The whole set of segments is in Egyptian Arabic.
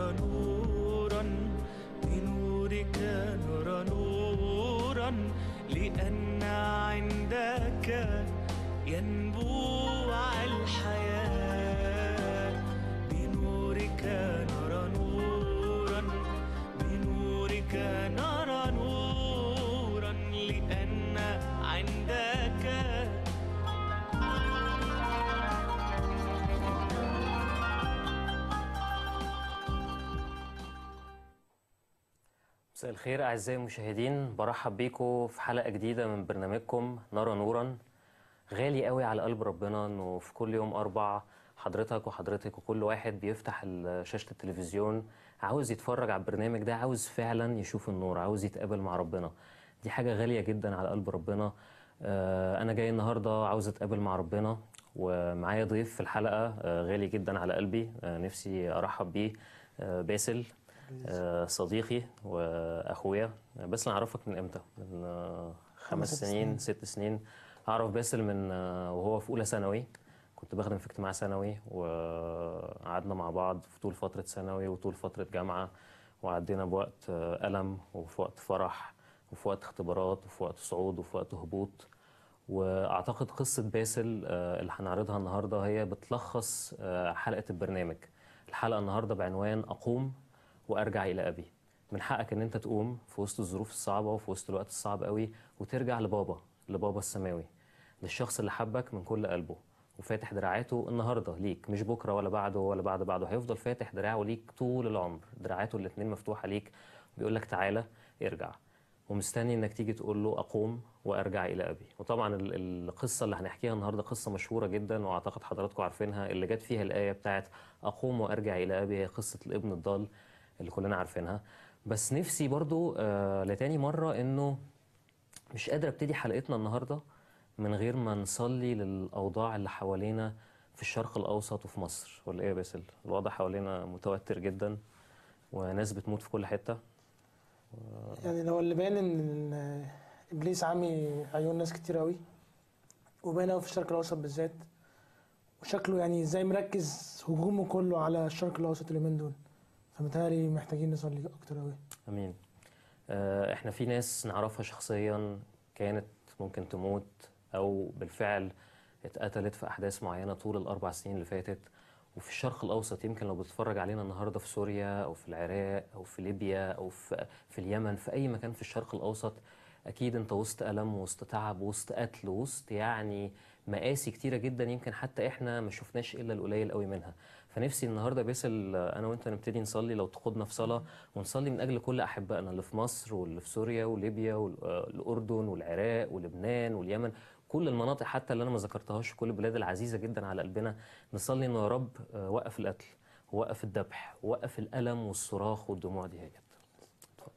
نرى نورا بنورك نرى نورا لأن عندك ينبوع الحياة بنورك نرى نورا بنورك نرى نورا لأن عندك مساء الخير أعزائي المشاهدين برحب بيكم في حلقة جديدة من برنامجكم نرى نورا غالي قوي على قلب ربنا إنه في كل يوم أربع حضرتك وحضرتك وكل واحد بيفتح ال- شاشة التلفزيون عاوز يتفرج على البرنامج ده عاوز فعلا يشوف النور عاوز يتقابل مع ربنا دي حاجة غالية جدا على قلب ربنا آه، أنا جاي النهاردة عاوز أتقابل مع ربنا ومعايا ضيف في الحلقة آه، غالي جدا على قلبي آه، نفسي أرحب بيه آه، باسل آه، صديقي واخويا بس انا اعرفك من امتى من آه، خمس ست سنين ست سنين اعرف باسل من آه، وهو في اولى ثانوي كنت بخدم في اجتماع ثانوي وقعدنا مع بعض في طول فتره ثانوي وطول فتره جامعه وعدينا بوقت آه، الم وفي وقت فرح وفي وقت اختبارات وفي وقت صعود وفي وقت هبوط واعتقد قصه باسل آه، اللي هنعرضها النهارده هي بتلخص آه، حلقه البرنامج الحلقه النهارده بعنوان اقوم وارجع الى ابي من حقك ان انت تقوم في وسط الظروف الصعبه وفي وسط الوقت الصعب قوي وترجع لبابا لبابا السماوي للشخص اللي حبك من كل قلبه وفاتح دراعاته النهارده ليك مش بكره ولا بعده ولا بعد بعده هيفضل فاتح دراعه ليك طول العمر دراعاته الاتنين مفتوحه ليك بيقول لك تعالى ارجع ومستني انك تيجي تقول له اقوم وارجع الى ابي وطبعا ال- القصه اللي هنحكيها النهارده قصه مشهوره جدا واعتقد حضراتكم عارفينها اللي جت فيها الايه بتاعت اقوم وارجع الى ابي هي قصه الابن الضال اللي كلنا عارفينها بس نفسي برضو آه لتاني مره انه مش قادر ابتدي حلقتنا النهارده من غير ما نصلي للاوضاع اللي حوالينا في الشرق الاوسط وفي مصر ولا ايه يا باسل الوضع حوالينا متوتر جدا وناس بتموت في كل حته يعني لو اللي باين ان ال- ابليس عامي عيون ناس كتير قوي وباين قوي في الشرق الاوسط بالذات وشكله يعني ازاي مركز هجومه كله على الشرق الاوسط اليومين دول فمتهيألي محتاجين نصلي اكتر قوي امين آه، احنا في ناس نعرفها شخصيا كانت ممكن تموت او بالفعل اتقتلت في احداث معينه طول الاربع سنين اللي فاتت وفي الشرق الاوسط يمكن لو بتتفرج علينا النهارده في سوريا او في العراق او في ليبيا او في في اليمن في اي مكان في الشرق الاوسط اكيد انت وسط الم وسط تعب وسط قتل وسط يعني مآسي كتيره جدا يمكن حتى احنا ما شفناش الا القليل قوي منها فنفسي النهارده باسل آه، انا وانت نبتدي نصلي لو تقودنا في صلاه ونصلي من اجل كل احبائنا اللي في مصر واللي في سوريا وليبيا والاردن والعراق ولبنان واليمن كل المناطق حتى اللي انا ما ذكرتهاش كل البلاد العزيزه جدا على قلبنا نصلي انه يا رب آه، وقف القتل وقف الذبح وقف الالم والصراخ والدموع دي هي اتفضل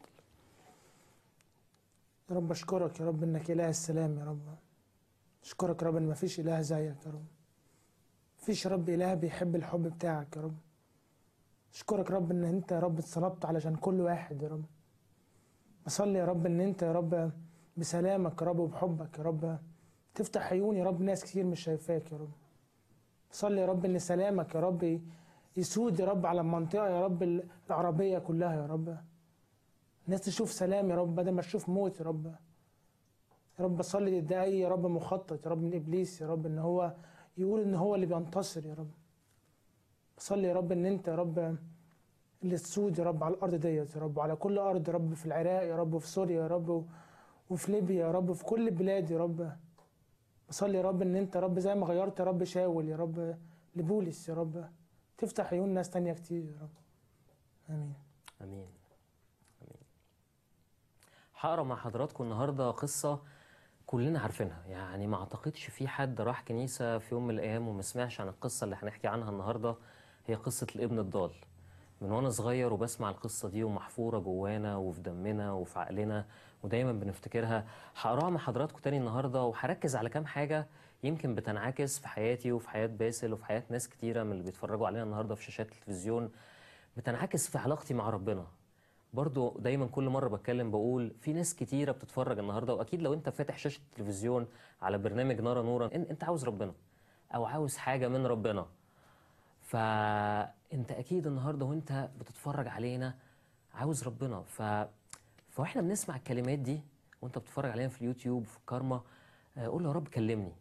يا رب اشكرك يا رب انك اله السلام يا رب اشكرك يا رب ان مفيش اله زيك يا رب مفيش يا رب اله بيحب الحب بتاعك يا رب اشكرك يا رب ان انت يا رب اتصلبت علشان كل واحد يا رب بصلي يا رب ان انت يا رب بسلامك يا رب وبحبك يا رب تفتح عيون يا رب ناس كتير مش شايفاك يا رب بصلي يا رب ان سلامك يا رب يسود يا رب على المنطقه يا رب العربيه كلها يا رب الناس تشوف سلام يا رب بدل ما تشوف موت يا رب يا رب بصلي ضد اي يا رب مخطط يا رب من ابليس يا رب ان هو يقول ان هو اللي بينتصر يا رب بصلي يا رب ان انت يا رب اللي تسود يا رب على الارض ديت يا رب وعلى كل ارض يا رب في العراق يا رب وفي سوريا يا رب وفي ليبيا يا رب وفي كل البلاد يا رب بصلي يا رب ان انت يا رب زي ما غيرت يا رب شاول يا رب لبولس يا رب تفتح عيون ناس تانية كتير يا رب امين امين امين هقرا مع حضراتكم النهارده قصه كلنا عارفينها يعني ما اعتقدش في حد راح كنيسه في يوم من الايام وما سمعش عن القصه اللي هنحكي عنها النهارده هي قصه الابن الضال من وانا صغير وبسمع القصه دي ومحفوره جوانا وفي دمنا وفي عقلنا ودايما بنفتكرها هقراها مع حضراتكم تاني النهارده وهركز على كام حاجه يمكن بتنعكس في حياتي وفي حياه باسل وفي حياه ناس كتيره من اللي بيتفرجوا علينا النهارده في شاشات التلفزيون بتنعكس في علاقتي مع ربنا برضو دايما كل مره بتكلم بقول في ناس كتيره بتتفرج النهارده واكيد لو انت فاتح شاشه التلفزيون على برنامج نرى نورا إن- انت عاوز ربنا او عاوز حاجه من ربنا فانت اكيد النهارده وانت بتتفرج علينا عاوز ربنا ف فاحنا بنسمع الكلمات دي وانت بتتفرج علينا في اليوتيوب في كارما آه، قول له يا رب كلمني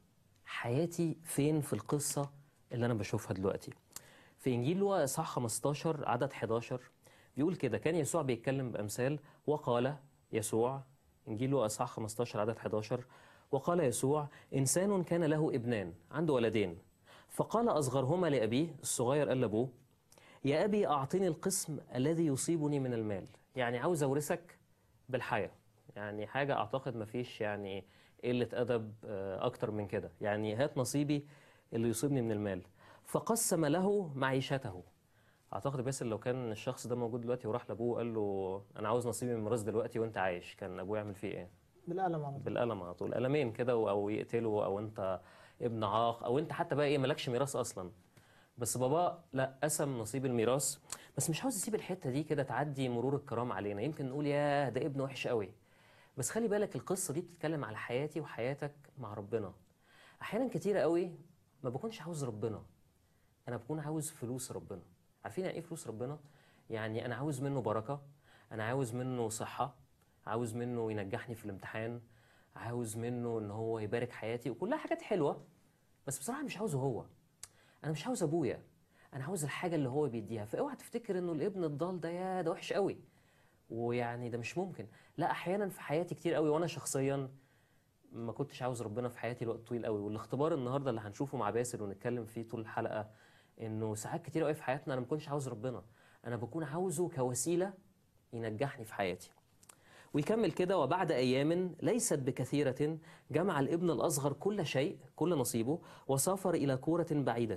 حياتي فين في القصه اللي انا بشوفها دلوقتي في انجيل لوقا اصحاح 15 عدد 11 بيقول كده كان يسوع بيتكلم بامثال وقال يسوع انجيل لوقا اصحاح 15 عدد 11 وقال يسوع انسان كان له ابنان عنده ولدين فقال اصغرهما لابيه الصغير قال لابوه يا ابي اعطني القسم الذي يصيبني من المال يعني عاوز اورثك بالحياه يعني حاجه اعتقد ما فيش يعني قله ادب آه، اكتر من كده يعني هات نصيبي اللي يصيبني من المال فقسم له معيشته اعتقد بس لو كان الشخص ده موجود دلوقتي وراح لابوه وقال له انا عاوز نصيبي من الميراث دلوقتي وانت عايش كان ابوه يعمل فيه ايه بالقلم على طول بالقلم على طول قلمين كده و- او يقتله او انت ابن عاق او انت حتى بقى ايه مالكش ميراث اصلا بس بابا لا قسم نصيب الميراث بس مش عاوز يسيب الحته دي كده تعدي مرور الكرام علينا يمكن نقول ياه ده ابن وحش قوي بس خلي بالك القصه دي بتتكلم على حياتي وحياتك مع ربنا احيانا كتيره قوي ما بكونش عاوز ربنا انا بكون عاوز فلوس ربنا عارفين يعني ايه فلوس ربنا يعني انا عاوز منه بركه انا عاوز منه صحه عاوز منه ينجحني في الامتحان عاوز منه ان هو يبارك حياتي وكلها حاجات حلوه بس بصراحه مش عاوزه هو انا مش عاوز ابويا انا عاوز الحاجه اللي هو بيديها فاوعى تفتكر انه الابن الضال ده يا ده وحش قوي ويعني ده مش ممكن لا احيانا في حياتي كتير قوي وانا شخصيا ما كنتش عاوز ربنا في حياتي لوقت طويل قوي والاختبار النهارده اللي هنشوفه مع باسل ونتكلم فيه طول الحلقه انه ساعات كتير قوي في حياتنا انا ما كنتش عاوز ربنا انا بكون عاوزه كوسيله ينجحني في حياتي ويكمل كده وبعد أيام ليست بكثيرة جمع الابن الأصغر كل شيء كل نصيبه وسافر إلى كورة بعيدة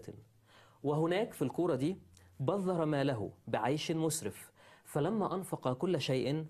وهناك في الكورة دي بذر ماله بعيش مسرف فلما أنفق كل شيء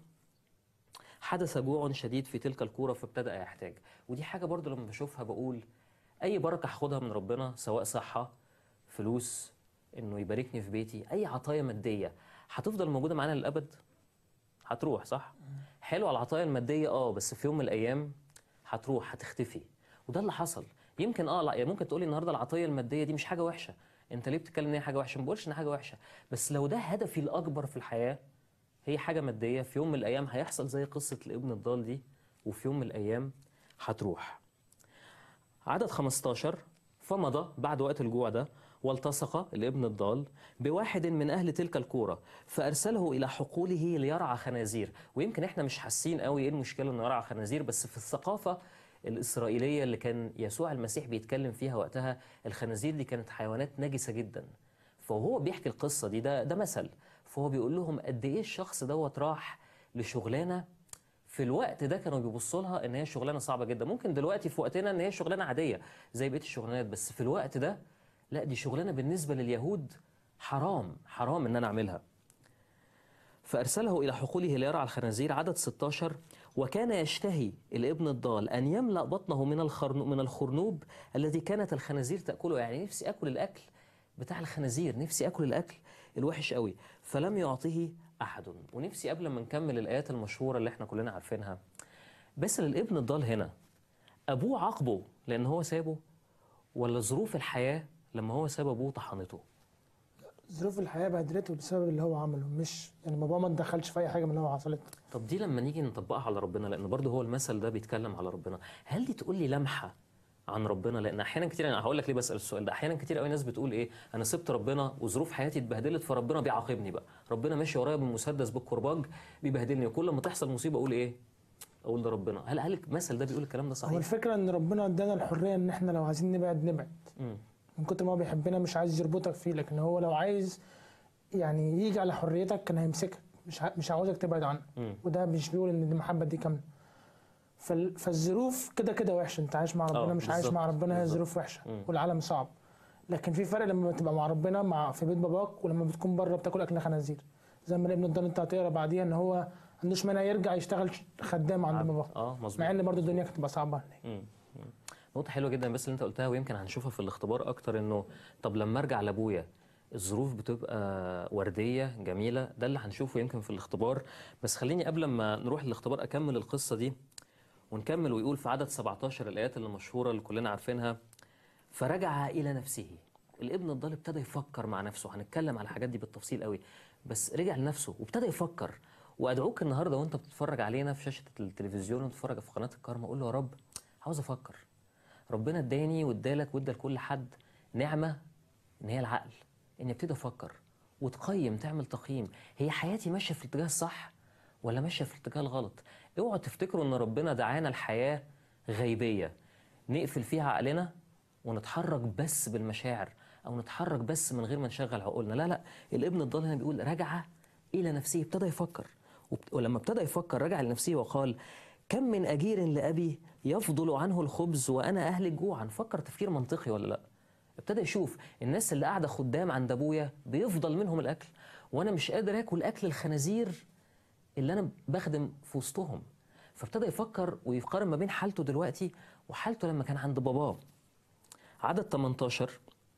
حدث جوع شديد في تلك الكورة فابتدأ يحتاج ودي حاجة برضو لما بشوفها بقول أي بركة هاخدها من ربنا سواء صحة فلوس إنه يباركني في بيتي أي عطايا مادية هتفضل موجودة معانا للأبد هتروح صح حلوه العطايا الماديه اه بس في يوم من الايام هتروح هتختفي وده اللي حصل يمكن اه لا ممكن تقولي النهارده العطيه الماديه دي مش حاجه وحشه انت ليه بتتكلم ان هي حاجه وحشه ما بقولش ان حاجه وحشه بس لو ده هدفي الاكبر في الحياه هي حاجه ماديه في يوم من الايام هيحصل زي قصه الابن الضال دي وفي يوم من الايام هتروح عدد 15 فمضى بعد وقت الجوع ده والتصق الابن الضال بواحد من أهل تلك الكورة فأرسله إلى حقوله ليرعى خنازير ويمكن إحنا مش حاسين قوي إيه المشكلة إنه يرعى خنازير بس في الثقافة الإسرائيلية اللي كان يسوع المسيح بيتكلم فيها وقتها الخنازير دي كانت حيوانات نجسة جدا فهو بيحكي القصة دي ده ده مثل فهو بيقول لهم قد إيه الشخص دوت راح لشغلانة في الوقت ده كانوا بيبصوا لها ان هي شغلانه صعبه جدا ممكن دلوقتي في وقتنا ان هي شغلانه عاديه زي بقيه الشغلانات بس في الوقت ده لا دي شغلانه بالنسبه لليهود حرام حرام ان انا اعملها فارسله الى حقوله ليرعى الخنازير عدد 16 وكان يشتهي الابن الضال ان يملا بطنه من الخرنوب من الخرنوب الذي كانت الخنازير تاكله يعني نفسي اكل الاكل بتاع الخنازير نفسي اكل الاكل الوحش قوي فلم يعطه احد ونفسي قبل ما نكمل الايات المشهوره اللي احنا كلنا عارفينها بس الابن الضال هنا ابوه عاقبه لان هو سابه ولا ظروف الحياه لما هو ساب ابوه طحنته ظروف الحياه بهدلته بسبب اللي هو عمله مش يعني بابا ما اتدخلش في اي حاجه من اللي هو حصلت طب دي لما نيجي نطبقها على ربنا لان برضه هو المثل ده بيتكلم على ربنا هل دي تقول لي لمحه عن ربنا لان احيانا كتير انا هقول لك ليه بسال السؤال ده احيانا كتير قوي ناس بتقول ايه انا سبت ربنا وظروف حياتي اتبهدلت فربنا بيعاقبني بقى ربنا ماشي ورايا بالمسدس بالكرباج بيبهدلني وكل ما تحصل مصيبه اقول ايه اقول ده ربنا هل هل المثل ده بيقول الكلام ده هو صحيح الفكره ان ربنا ادانا الحريه ان احنا لو عايزين نبعد نبعد مم. من كتر ما هو بيحبنا مش عايز يربطك فيه لكن هو لو عايز يعني يجي على حريتك كان هيمسكك مش ع- مش عاوزك تبعد عنه مم. وده مش بيقول ان دي المحبه دي كامله فال- فالظروف كده كده وحشه انت عايش مع ربنا آه، مش عايش بالظبط، مع ربنا هي بالظبط. ظروف وحشه مم. والعالم صعب لكن في فرق لما تبقى مع ربنا مع في بيت باباك ولما بتكون بره بتاكل اكل خنازير زي ما الابن الضال انت هتقرا بعديها ان هو ما عندوش مانع يرجع يشتغل خدام عند باباه اه مظبوط مع ان برضو الدنيا كانت تبقى صعبه هناك مم. مم. نقطة حلوة جدا بس اللي انت قلتها ويمكن هنشوفها في الاختبار اكتر انه طب لما ارجع لابويا الظروف بتبقى وردية جميلة ده اللي هنشوفه يمكن في الاختبار بس خليني قبل ما نروح للاختبار اكمل القصة دي ونكمل ويقول في عدد 17 الايات اللي مشهورة اللي كلنا عارفينها فرجع الى نفسه الابن الضال ابتدى يفكر مع نفسه هنتكلم على الحاجات دي بالتفصيل قوي بس رجع لنفسه وابتدى يفكر وادعوك النهارده وانت بتتفرج علينا في شاشه التلفزيون وبتتفرج في قناه الكرمه قول له يا رب عاوز افكر ربنا اداني وادالك وادى لكل حد نعمه ان هي العقل اني ابتدي افكر وتقيم تعمل تقييم هي حياتي ماشيه في الاتجاه الصح ولا ماشيه في الاتجاه الغلط اوعوا تفتكروا ان ربنا دعانا الحياه غيبيه نقفل فيها عقلنا ونتحرك بس بالمشاعر او نتحرك بس من غير ما نشغل عقولنا لا لا الابن الضال هنا بيقول رجع الى نفسه ابتدى يفكر وبت- ولما ابتدى يفكر رجع لنفسه وقال كم من اجير لابي يفضل عنه الخبز وانا اهلك جوعا فكر تفكير منطقي ولا لا ابتدى يشوف الناس اللي قاعده خدام عند ابويا بيفضل منهم الاكل وانا مش قادر اكل اكل الخنازير اللي انا بخدم في وسطهم فابتدى يفكر ويقارن ما بين حالته دلوقتي وحالته لما كان عند باباه عدد 18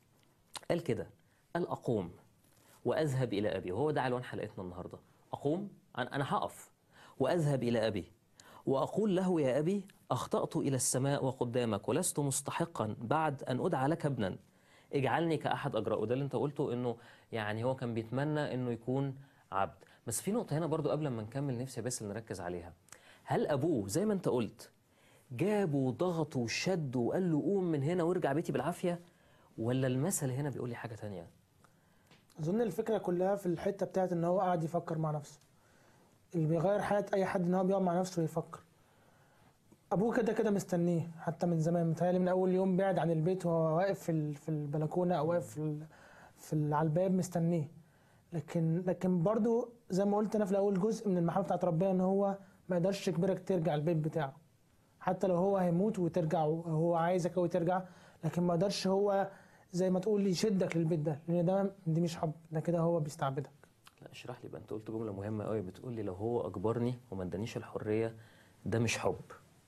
قال كده قال اقوم واذهب الى ابي وهو ده عنوان حلقتنا النهارده اقوم انا أنا هقف واذهب الى ابي واقول له يا ابي اخطات الى السماء وقدامك ولست مستحقا بعد ان ادعى لك ابنا اجعلني كاحد اجراء وده اللي انت قلته انه يعني هو كان بيتمنى انه يكون عبد بس في نقطه هنا برضو قبل ما نكمل نفسي بس نركز عليها هل ابوه زي ما انت قلت جابه وضغطه وشده وقال له قوم من هنا وارجع بيتي بالعافيه ولا المثل هنا بيقول لي حاجه تانية اظن الفكره كلها في الحته بتاعت ان هو قاعد يفكر مع نفسه اللي بيغير حياه اي حد ان هو بيقعد مع نفسه ويفكر ابوه كده كده مستنيه حتى من زمان متهيألي من اول يوم بعد عن البيت وهو واقف في ال- في البلكونه او واقف في ال- في ال- على الباب مستنيه لكن لكن برضو زي ما قلت انا في الاول جزء من المحبه بتاعت ربنا ان هو ما يقدرش يجبرك ترجع البيت بتاعه حتى لو هو هيموت وترجع وهو عايزك قوي ترجع لكن ما يقدرش هو زي ما تقول يشدك للبيت ده لان ده دي مش حب ده كده هو بيستعبدك لا اشرح لي بقى انت قلت جمله مهمه قوي بتقول لي لو هو اجبرني وما ادانيش الحريه ده مش حب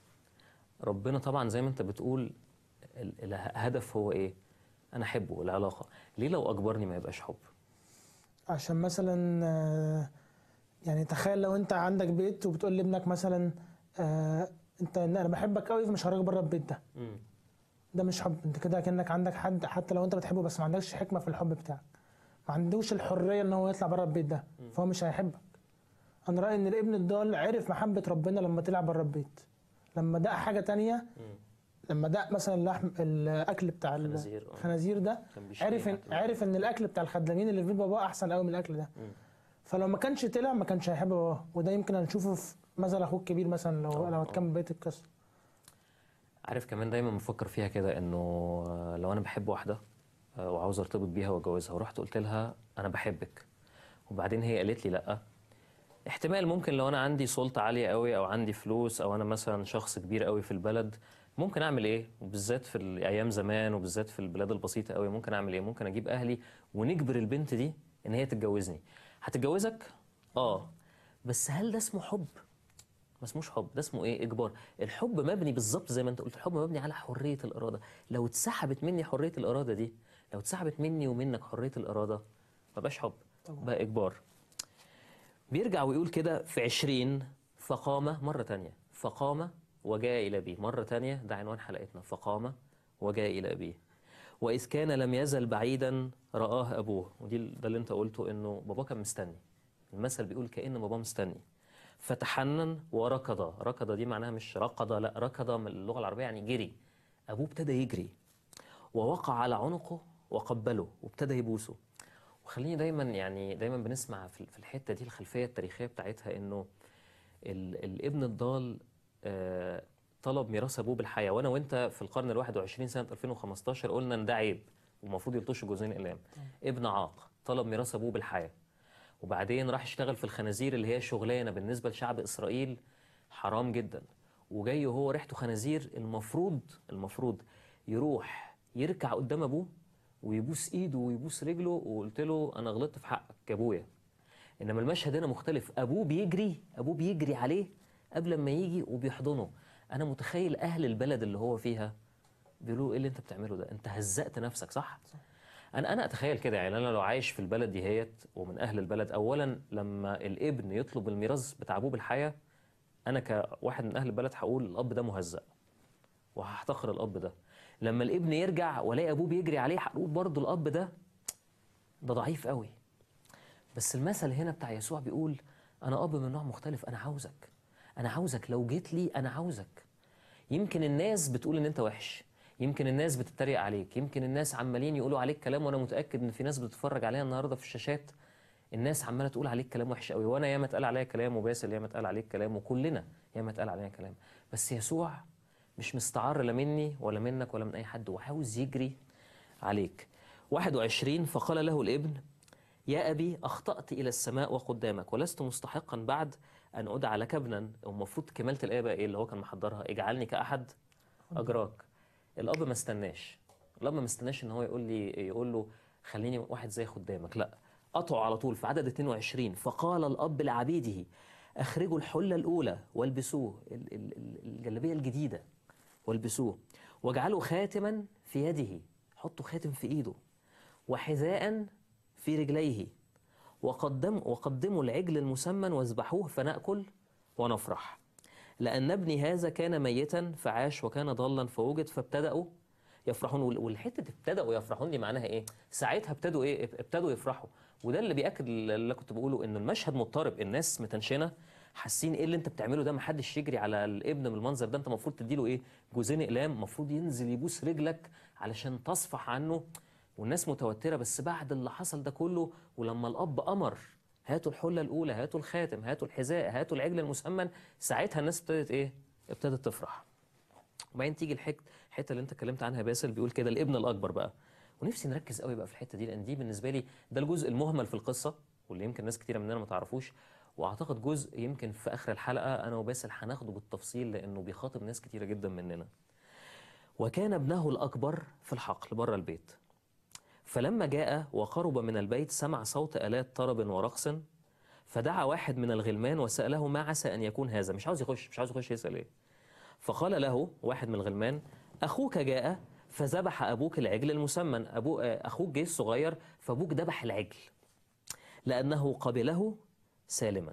ربنا طبعا زي ما انت بتقول ال- الهدف هو ايه انا احبه العلاقه ليه لو اجبرني ما يبقاش حب عشان مثلا آه، يعني تخيل لو انت عندك بيت وبتقول لابنك مثلا آه، انت انا بحبك قوي فمش هخرج بره البيت ده مم. ده مش حب انت كده كانك عندك حد حتى لو انت بتحبه بس ما عندكش حكمه في الحب بتاعك ما عندوش الحريه ان هو يطلع بره البيت ده فهو مش هيحبك انا رايي ان الابن الضال عرف محبه ربنا لما طلع بره البيت لما دق حاجه تانية مم. لما دق مثلا اللحم الاكل بتاع ال- خنازير، اه. الخنازير ده كان بيشتري عرف ان حتى. عرف ان الاكل بتاع الخدامين اللي في بيت باباه احسن قوي من الاكل ده مم. فلو ما كانش طلع ما كانش هيحب باباه وده يمكن هنشوفه في مثل اخوك الكبير مثلا لو اه، لو اه. هتكمل بقيه القصه عارف كمان دايما بفكر فيها كده انه آه، لو انا بحب واحده آه، وعاوز ارتبط بيها واتجوزها ورحت قلت لها انا بحبك وبعدين هي قالت لي لا احتمال ممكن لو انا عندي سلطه عاليه قوي او عندي فلوس او انا مثلا شخص كبير قوي في البلد ممكن اعمل ايه وبالذات في الايام زمان وبالذات في البلاد البسيطه قوي ممكن اعمل ايه ممكن اجيب اهلي ونجبر البنت دي ان هي تتجوزني هتتجوزك اه بس هل ده اسمه حب ما اسموش حب ده اسمه ايه اجبار الحب مبني بالظبط زي ما انت قلت الحب مبني على حريه الاراده لو اتسحبت مني حريه الاراده دي لو اتسحبت مني ومنك حريه الاراده ما بقاش حب طبعا. بقى اجبار بيرجع ويقول كده في عشرين فقام مرة تانية فقام وجاء إلى أبيه مرة تانية ده عنوان حلقتنا فقام وجاء إلى أبيه وإذ كان لم يزل بعيدا رآه أبوه ودي ال- ده اللي أنت قلته إنه باباه كان مستني المثل بيقول كأن باباه مستني فتحنن وركض ركض دي معناها مش ركض لا ركض من اللغة العربية يعني جري أبوه ابتدى يجري ووقع على عنقه وقبله وابتدى يبوسه وخليني دايما يعني دايما بنسمع في في الحته دي الخلفيه التاريخيه بتاعتها انه ال- الابن الضال آه، طلب ميراث ابوه بالحياه وانا وانت في القرن ال 21 سنه 2015 قلنا ان ده عيب والمفروض يلطش جوزين اقلام ابن عاق طلب ميراث ابوه بالحياه وبعدين راح يشتغل في الخنازير اللي هي شغلانه بالنسبه لشعب اسرائيل حرام جدا وجاي وهو ريحته خنازير المفروض المفروض يروح يركع قدام ابوه ويبوس ايده ويبوس رجله وقلت له انا غلطت في حقك يا ابويا انما المشهد هنا مختلف ابوه بيجري ابوه بيجري عليه قبل ما يجي وبيحضنه انا متخيل اهل البلد اللي هو فيها بيقولوا ايه اللي انت بتعمله ده انت هزقت نفسك صح, صح. انا انا اتخيل كده يعني انا لو عايش في البلد دي هيت ومن اهل البلد اولا لما الابن يطلب الميراث بتاع ابوه بالحياه انا كواحد من اهل البلد هقول الاب ده مهزأ وهحتقر الاب ده لما الابن يرجع والاقي ابوه بيجري عليه هقول برضه الاب ده ده ضعيف قوي بس المثل هنا بتاع يسوع بيقول انا اب من نوع مختلف انا عاوزك انا عاوزك لو جيت لي انا عاوزك يمكن الناس بتقول ان انت وحش يمكن الناس بتتريق عليك يمكن الناس عمالين يقولوا عليك كلام وانا متاكد ان في ناس بتتفرج عليا النهارده في الشاشات الناس عماله تقول عليك كلام وحش قوي وانا ياما اتقال عليا كلام وباسل ياما اتقال عليك كلام وكلنا ياما اتقال علينا كلام بس يسوع مش مستعار لا مني ولا منك ولا من اي حد وعاوز يجري عليك 21 فقال له الابن يا أبي أخطأت إلى السماء وقدامك ولست مستحقا بعد أن أدعى لك ابنا المفروض كمالة الآية بقى إيه اللي هو كان محضرها اجعلني كأحد أجراك الأب ما استناش الأب ما استناش إن هو يقول لي يقول له خليني واحد زي خدامك لا قطعوا على طول في عدد 22 فقال الأب لعبيده أخرجوا الحلة الأولى والبسوه ال- ال- ال- الجلابية الجديدة والبسوه واجعلوا خاتما في يده حطوا خاتم في إيده وحذاء في رجليه وقدم وقدموا العجل المسمن واذبحوه فنأكل ونفرح لأن ابني هذا كان ميتا فعاش وكان ضالا فوجد فابتدأوا يفرحون وال- والحته ابتدأوا يفرحون دي معناها ايه؟ ساعتها ابتدوا ايه؟ اب- ابتدوا يفرحوا وده اللي بياكد اللي كنت بقوله ان المشهد مضطرب الناس متنشنه حاسين ايه اللي انت بتعمله ده محدش يجري على الابن من المنظر ده انت المفروض تديله ايه؟ جوزين اقلام المفروض ينزل يبوس رجلك علشان تصفح عنه والناس متوتره بس بعد اللي حصل ده كله ولما الاب امر هاتوا الحله الاولى هاتوا الخاتم هاتوا الحذاء هاتوا العجل المسمن ساعتها الناس ابتدت ايه؟ ابتدت تفرح وبعدين تيجي الحته الحته اللي انت اتكلمت عنها يا باسل بيقول كده الابن الاكبر بقى ونفسي نركز قوي بقى في الحته دي لان دي بالنسبه لي ده الجزء المهمل في القصه واللي يمكن ناس كتيره مننا ما تعرفوش واعتقد جزء يمكن في اخر الحلقه انا وباسل هناخده بالتفصيل لانه بيخاطب ناس كتيره جدا مننا وكان ابنه الاكبر في الحقل بره البيت فلما جاء وقرب من البيت سمع صوت آلات طرب ورقص فدعا واحد من الغلمان وسأله ما عسى أن يكون هذا مش عاوز يخش مش عاوز يخش يسأل إيه فقال له واحد من الغلمان أخوك جاء فذبح أبوك العجل المسمن أبو آه، أخوك جه الصغير فأبوك ذبح العجل لأنه قبله سالما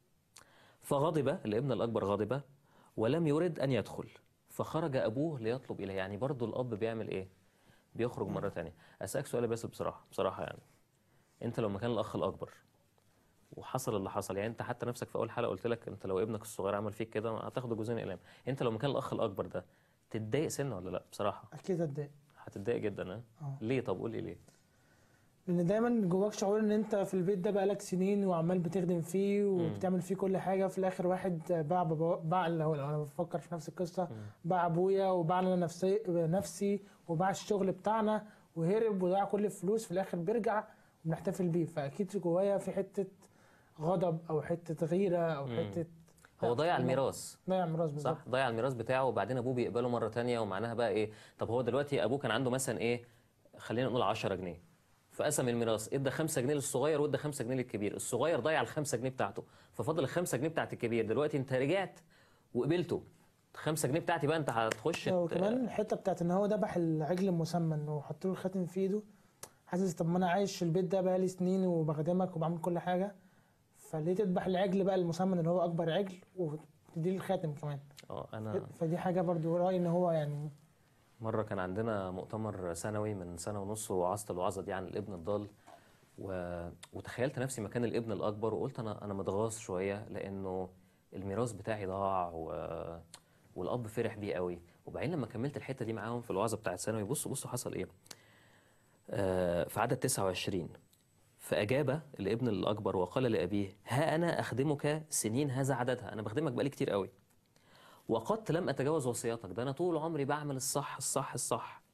فغضب الابن الأكبر غضب ولم يرد أن يدخل فخرج أبوه ليطلب إليه يعني برضو الأب بيعمل إيه بيخرج مرة تانية أسألك سؤال يا باسل بصراحة بصراحة يعني أنت لو مكان الأخ الأكبر وحصل اللي حصل يعني انت حتى نفسك في اول حلقه قلت لك انت لو ابنك الصغير عمل فيك كده هتاخد جزئين اقلام انت لو مكان الاخ الاكبر ده تتضايق سنه ولا لا بصراحه اكيد اتضايق هتتضايق جدا ها اه ليه طب قول لي ليه لان دايما جواك شعور ان انت في البيت ده بقالك سنين وعمال بتخدم فيه وبتعمل فيه كل حاجه في الاخر واحد باع بابا باع اللي هو لو انا بفكر في نفس القصه باع ابويا وباع انا نفسي نفسي وباع الشغل بتاعنا وهرب وضيع كل الفلوس في الاخر بيرجع وبنحتفل بيه فاكيد جوايا في حته غضب او حته غيره او مم. حته هو ضيع الميراث ضيع الميراث بالظبط صح ضيع الميراث بتاعه وبعدين ابوه بيقبله مره تانية ومعناها بقى ايه طب هو دلوقتي ابوه كان عنده مثلا ايه خلينا نقول 10 جنيه فقسم الميراث ادى 5 جنيه للصغير وادى 5 جنيه للكبير الصغير ضيع ال 5 جنيه بتاعته ففضل ال 5 جنيه بتاعت الكبير دلوقتي انت رجعت وقبلته 5 جنيه بتاعتي بقى انت هتخش ت- وكمان الحته بتاعت ان هو ذبح العجل المسمن وحط له الخاتم في ايده حاسس طب ما انا عايش في البيت ده بقالي سنين وبخدمك وبعمل كل حاجه فليه تذبح العجل بقى المسمن اللي هو اكبر عجل وتديله الخاتم كمان اه انا فدي حاجه برضو رايي ان هو يعني مرة كان عندنا مؤتمر سنوي من سنة ونص ووعظت الوعظة دي عن الابن الضال و... وتخيلت نفسي مكان الابن الأكبر وقلت أنا أنا متغاظ شوية لأنه الميراث بتاعي ضاع و... والأب فرح بيه قوي وبعدين لما كملت الحتة دي معاهم في الوعظة بتاعت ثانوي بصوا بصوا حصل إيه آه في عدد 29 فأجاب الابن الأكبر وقال لأبيه ها أنا أخدمك سنين هذا عددها أنا بخدمك بقالي كتير قوي وقد لم أتجاوز وصياتك ده أنا طول عمري بعمل الصح الصح الصح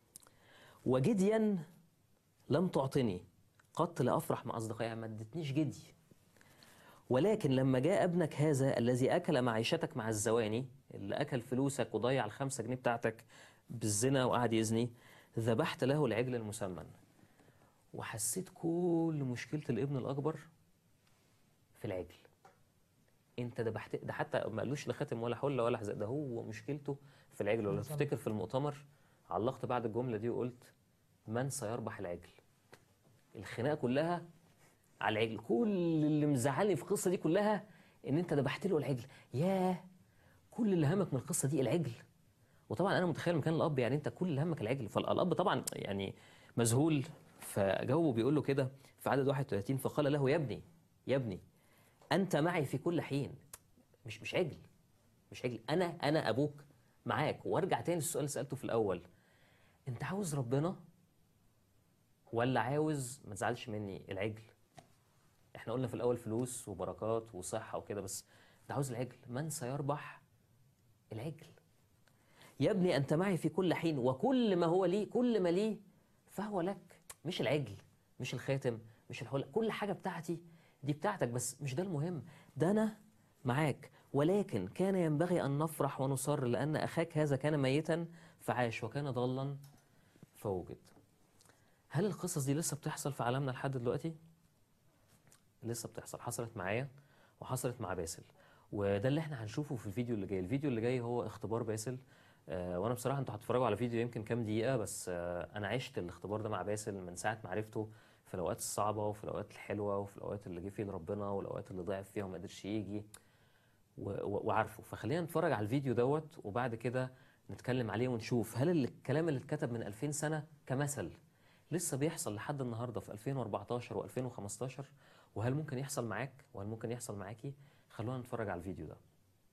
وجديا لم تعطني قط لأفرح مع أصدقائي ما ادتنيش جدي ولكن لما جاء ابنك هذا الذي أكل معيشتك مع الزواني اللي أكل فلوسك وضيع الخمسة جنيه بتاعتك بالزنا وقعد يزني ذبحت له العجل المسمن وحسيت كل مشكلة الابن الأكبر في العجل انت ذبحت ده حتى ما قالوش لا خاتم ولا حله ولا حزق ده هو مشكلته في العجل ولا بالظبط. تفتكر في المؤتمر علقت بعد الجمله دي وقلت من سيربح العجل الخناقه كلها على العجل كل اللي مزعلني في القصه دي كلها ان انت ذبحت له العجل ياه كل اللي همك من القصه دي العجل وطبعا انا متخيل مكان الاب يعني انت كل همك العجل فالاب طبعا يعني مذهول فجاوبه بيقول له كده في عدد 31 فقال له يا ابني يا ابني انت معي في كل حين مش مش عجل مش عجل انا انا ابوك معاك وارجع تاني للسؤال اللي سالته في الاول انت عاوز ربنا ولا عاوز ما تزعلش مني العجل احنا قلنا في الاول فلوس وبركات وصحه وكده بس انت عاوز العجل من سيربح العجل يا ابني انت معي في كل حين وكل ما هو لي كل ما لي فهو لك مش العجل مش الخاتم مش الحلة كل حاجه بتاعتي دي بتاعتك بس مش ده المهم ده انا معاك ولكن كان ينبغي ان نفرح ونصر لان اخاك هذا كان ميتا فعاش وكان ضالا فوجد هل القصص دي لسه بتحصل في عالمنا لحد دلوقتي لسه بتحصل حصلت معايا وحصلت مع باسل وده اللي احنا هنشوفه في الفيديو اللي جاي الفيديو اللي جاي هو اختبار باسل آه وانا بصراحه انتوا هتتفرجوا على فيديو يمكن كام دقيقه بس آه انا عشت الاختبار ده مع باسل من ساعه ما عرفته في الاوقات الصعبه وفي الاوقات الحلوه وفي الاوقات اللي جه فيه لربنا والاوقات اللي ضعف فيها وما قدرش يجي و- و- وعارفه فخلينا نتفرج على الفيديو دوت وبعد كده نتكلم عليه ونشوف هل ال- الكلام اللي اتكتب من 2000 سنه كمثل لسه بيحصل لحد النهارده في 2014 و2015 وهل ممكن يحصل معاك وهل ممكن يحصل معاكي خلونا نتفرج على الفيديو ده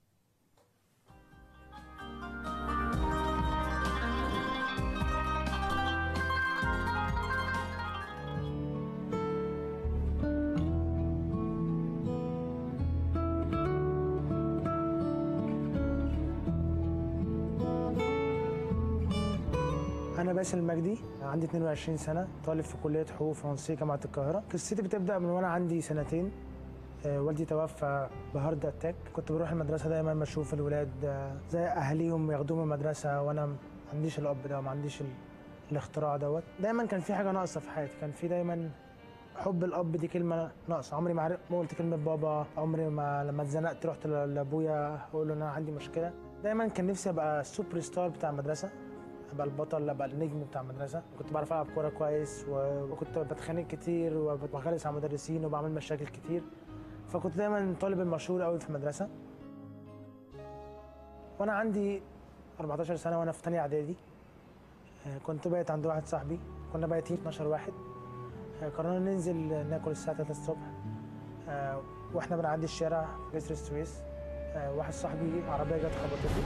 أنا باسل المجدي عندي 22 سنة طالب في كلية حقوق فرنسية جامعة القاهرة قصتي بتبدأ من وأنا عندي سنتين آه، والدي توفى بهارد اتاك كنت بروح المدرسة دايما بشوف الولاد آه، زي أهاليهم ياخدوهم المدرسة وأنا ما عنديش الأب ده ما عنديش ال- الاختراع دوت دايما كان في حاجة ناقصة في حياتي كان في دايما حب الاب دي كلمه ناقصه عمري ما عرف- ما قلت كلمه بابا عمري ما لما اتزنقت رحت ل- لابويا اقول له ان انا عندي مشكله دايما كان نفسي ابقى السوبر ستار بتاع المدرسه ابقى البطل ابقى النجم بتاع المدرسه كنت بعرف العب كوره كويس و- وكنت بتخانق كتير وبغلس على المدرسين وبعمل مشاكل كتير فكنت دايما طالب المشهور قوي في المدرسه وانا عندي 14 سنه وانا في تانية اعدادي آه، كنت بايت عند واحد صاحبي كنا بايتين 12 واحد آه، قررنا ننزل ناكل الساعه 3 الصبح آه، واحنا بنعدي الشارع في جسر السويس آه، واحد صاحبي عربيه جت خبطته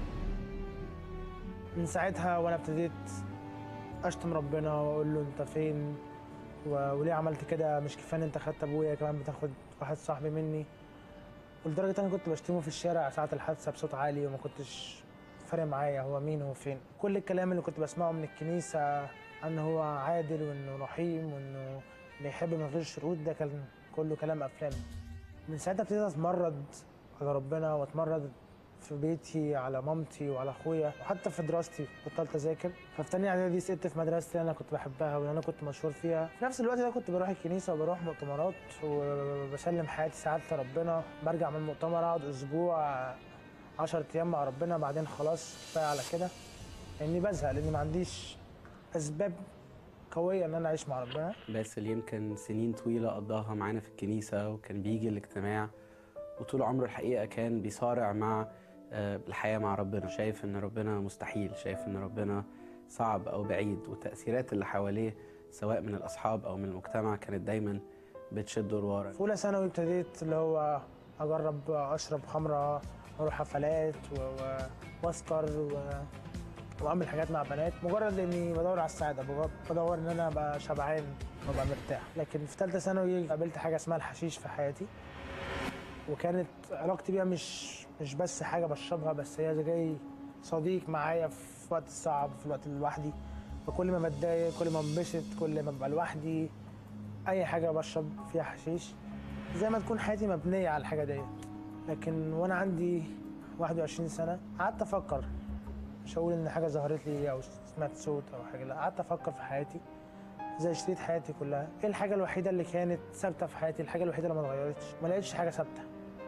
من ساعتها وانا ابتديت اشتم ربنا واقول له انت فين و- وليه عملت كده مش كفايه ان انت خدت ابويا كمان بتاخد واحد صاحبي مني ولدرجه انا كنت بشتمه في الشارع ساعه الحادثه بصوت عالي وما كنتش فارق معايا هو مين وهو فين كل الكلام اللي كنت بسمعه من الكنيسه ان هو عادل وانه رحيم وانه بيحب من غير شروط ده كان كله كلام افلام من ساعتها ابتديت اتمرد على ربنا واتمرد في بيتي على مامتي وعلى اخويا وحتى في دراستي بطلت اذاكر ففي تانية اعدادي سقطت في مدرستي اللي انا كنت بحبها واللي انا كنت مشهور فيها في نفس الوقت ده كنت بروح الكنيسه وبروح مؤتمرات وبسلم حياتي ساعات لربنا برجع من المؤتمر اقعد اسبوع 10 ايام مع ربنا بعدين خلاص كفايه على كده لاني بزهق لاني ما عنديش اسباب قويه ان انا اعيش مع ربنا باسل يمكن سنين طويلة قضاها معانا في الكنيسة وكان بيجي الاجتماع وطول عمره الحقيقة كان بيصارع مع آه، الحياة مع ربنا شايف إن ربنا مستحيل شايف إن ربنا صعب أو بعيد والتأثيرات اللي حواليه سواء من الأصحاب أو من المجتمع كانت دايما بتشده لورا في اولى ثانوي ابتديت اللي هو اجرب اشرب خمره واروح حفلات و- و- واسكر و- واعمل حاجات مع بنات مجرد اني بدور على السعاده بغ- بدور ان انا ابقى شبعان وابقى مرتاح لكن في ثالثه ثانوي قابلت حاجه اسمها الحشيش في حياتي وكانت علاقتي بيها مش مش بس حاجه بشربها بس هي زي صديق معايا في وقت الصعب في الوقت لوحدي فكل ما بتضايق كل ما انبسط كل ما ببقى لوحدي اي حاجه بشرب فيها حشيش زي ما تكون حياتي مبنيه على الحاجه ديت لكن وانا عندي 21 سنه قعدت افكر مش هقول ان حاجه ظهرت لي او سمعت صوت او حاجه لا قعدت افكر في حياتي زي شريط حياتي كلها ايه الحاجه الوحيده اللي كانت ثابته في حياتي الحاجه الوحيده اللي ما اتغيرتش ما لقيتش حاجه ثابته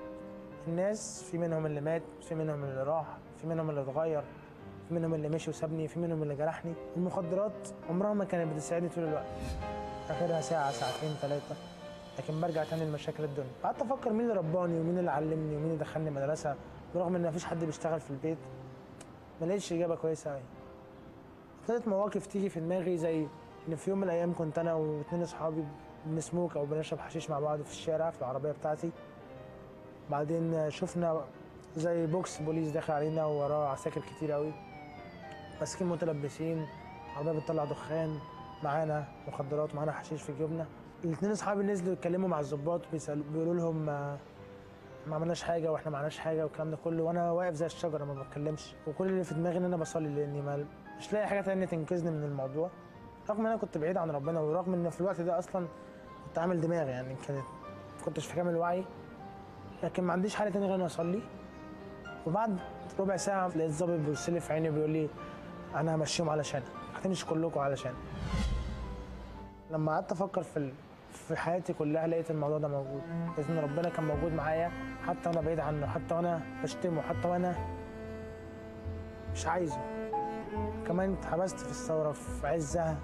الناس في منهم اللي مات في منهم اللي راح في منهم اللي اتغير في منهم اللي مشي وسابني في منهم اللي جرحني المخدرات عمرها ما كانت بتساعدني طول الوقت اخرها ساعه ساعتين ثلاثه لكن برجع تاني لمشاكل الدنيا قعدت افكر مين اللي رباني ومين اللي علمني ومين اللي دخلني مدرسه برغم ان مفيش حد بيشتغل في البيت ما لقيتش اجابه كويسه قوي ابتدت مواقف تيجي في دماغي زي ان في يوم من الايام كنت انا واتنين اصحابي بنسموك او بنشرب حشيش مع بعض في الشارع في العربيه بتاعتي بعدين شفنا زي بوكس بوليس داخل علينا ووراه عساكر كتير قوي ماسكين متلبسين عربيه بتطلع دخان معانا مخدرات معانا حشيش في جيوبنا الاثنين اصحابي نزلوا يتكلموا مع الضباط بيسألوا بيقولوا لهم آه، ما عملناش حاجه واحنا ما عملناش حاجه والكلام ده كله وانا واقف زي الشجره ما بتكلمش وكل اللي في دماغي ان انا بصلي لاني ما مش لاقي حاجه تانية تنقذني من الموضوع رغم ان انا كنت بعيد عن ربنا ورغم ان في الوقت ده اصلا كنت عامل دماغ يعني كانت ما كنتش في كامل وعي لكن ما عنديش حل تاني غير اني اصلي وبعد ربع ساعه لقيت ظابط بيبص لي في عيني بيقول لي انا همشيهم علشانك هتمشي كلكم علشان لما قعدت افكر في ال... في حياتي كلها لقيت الموضوع ده موجود باذن ربنا كان موجود معايا حتى وانا بعيد عنه حتى وانا بشتمه حتى وانا مش عايزه كمان اتحبست في الثوره في عزها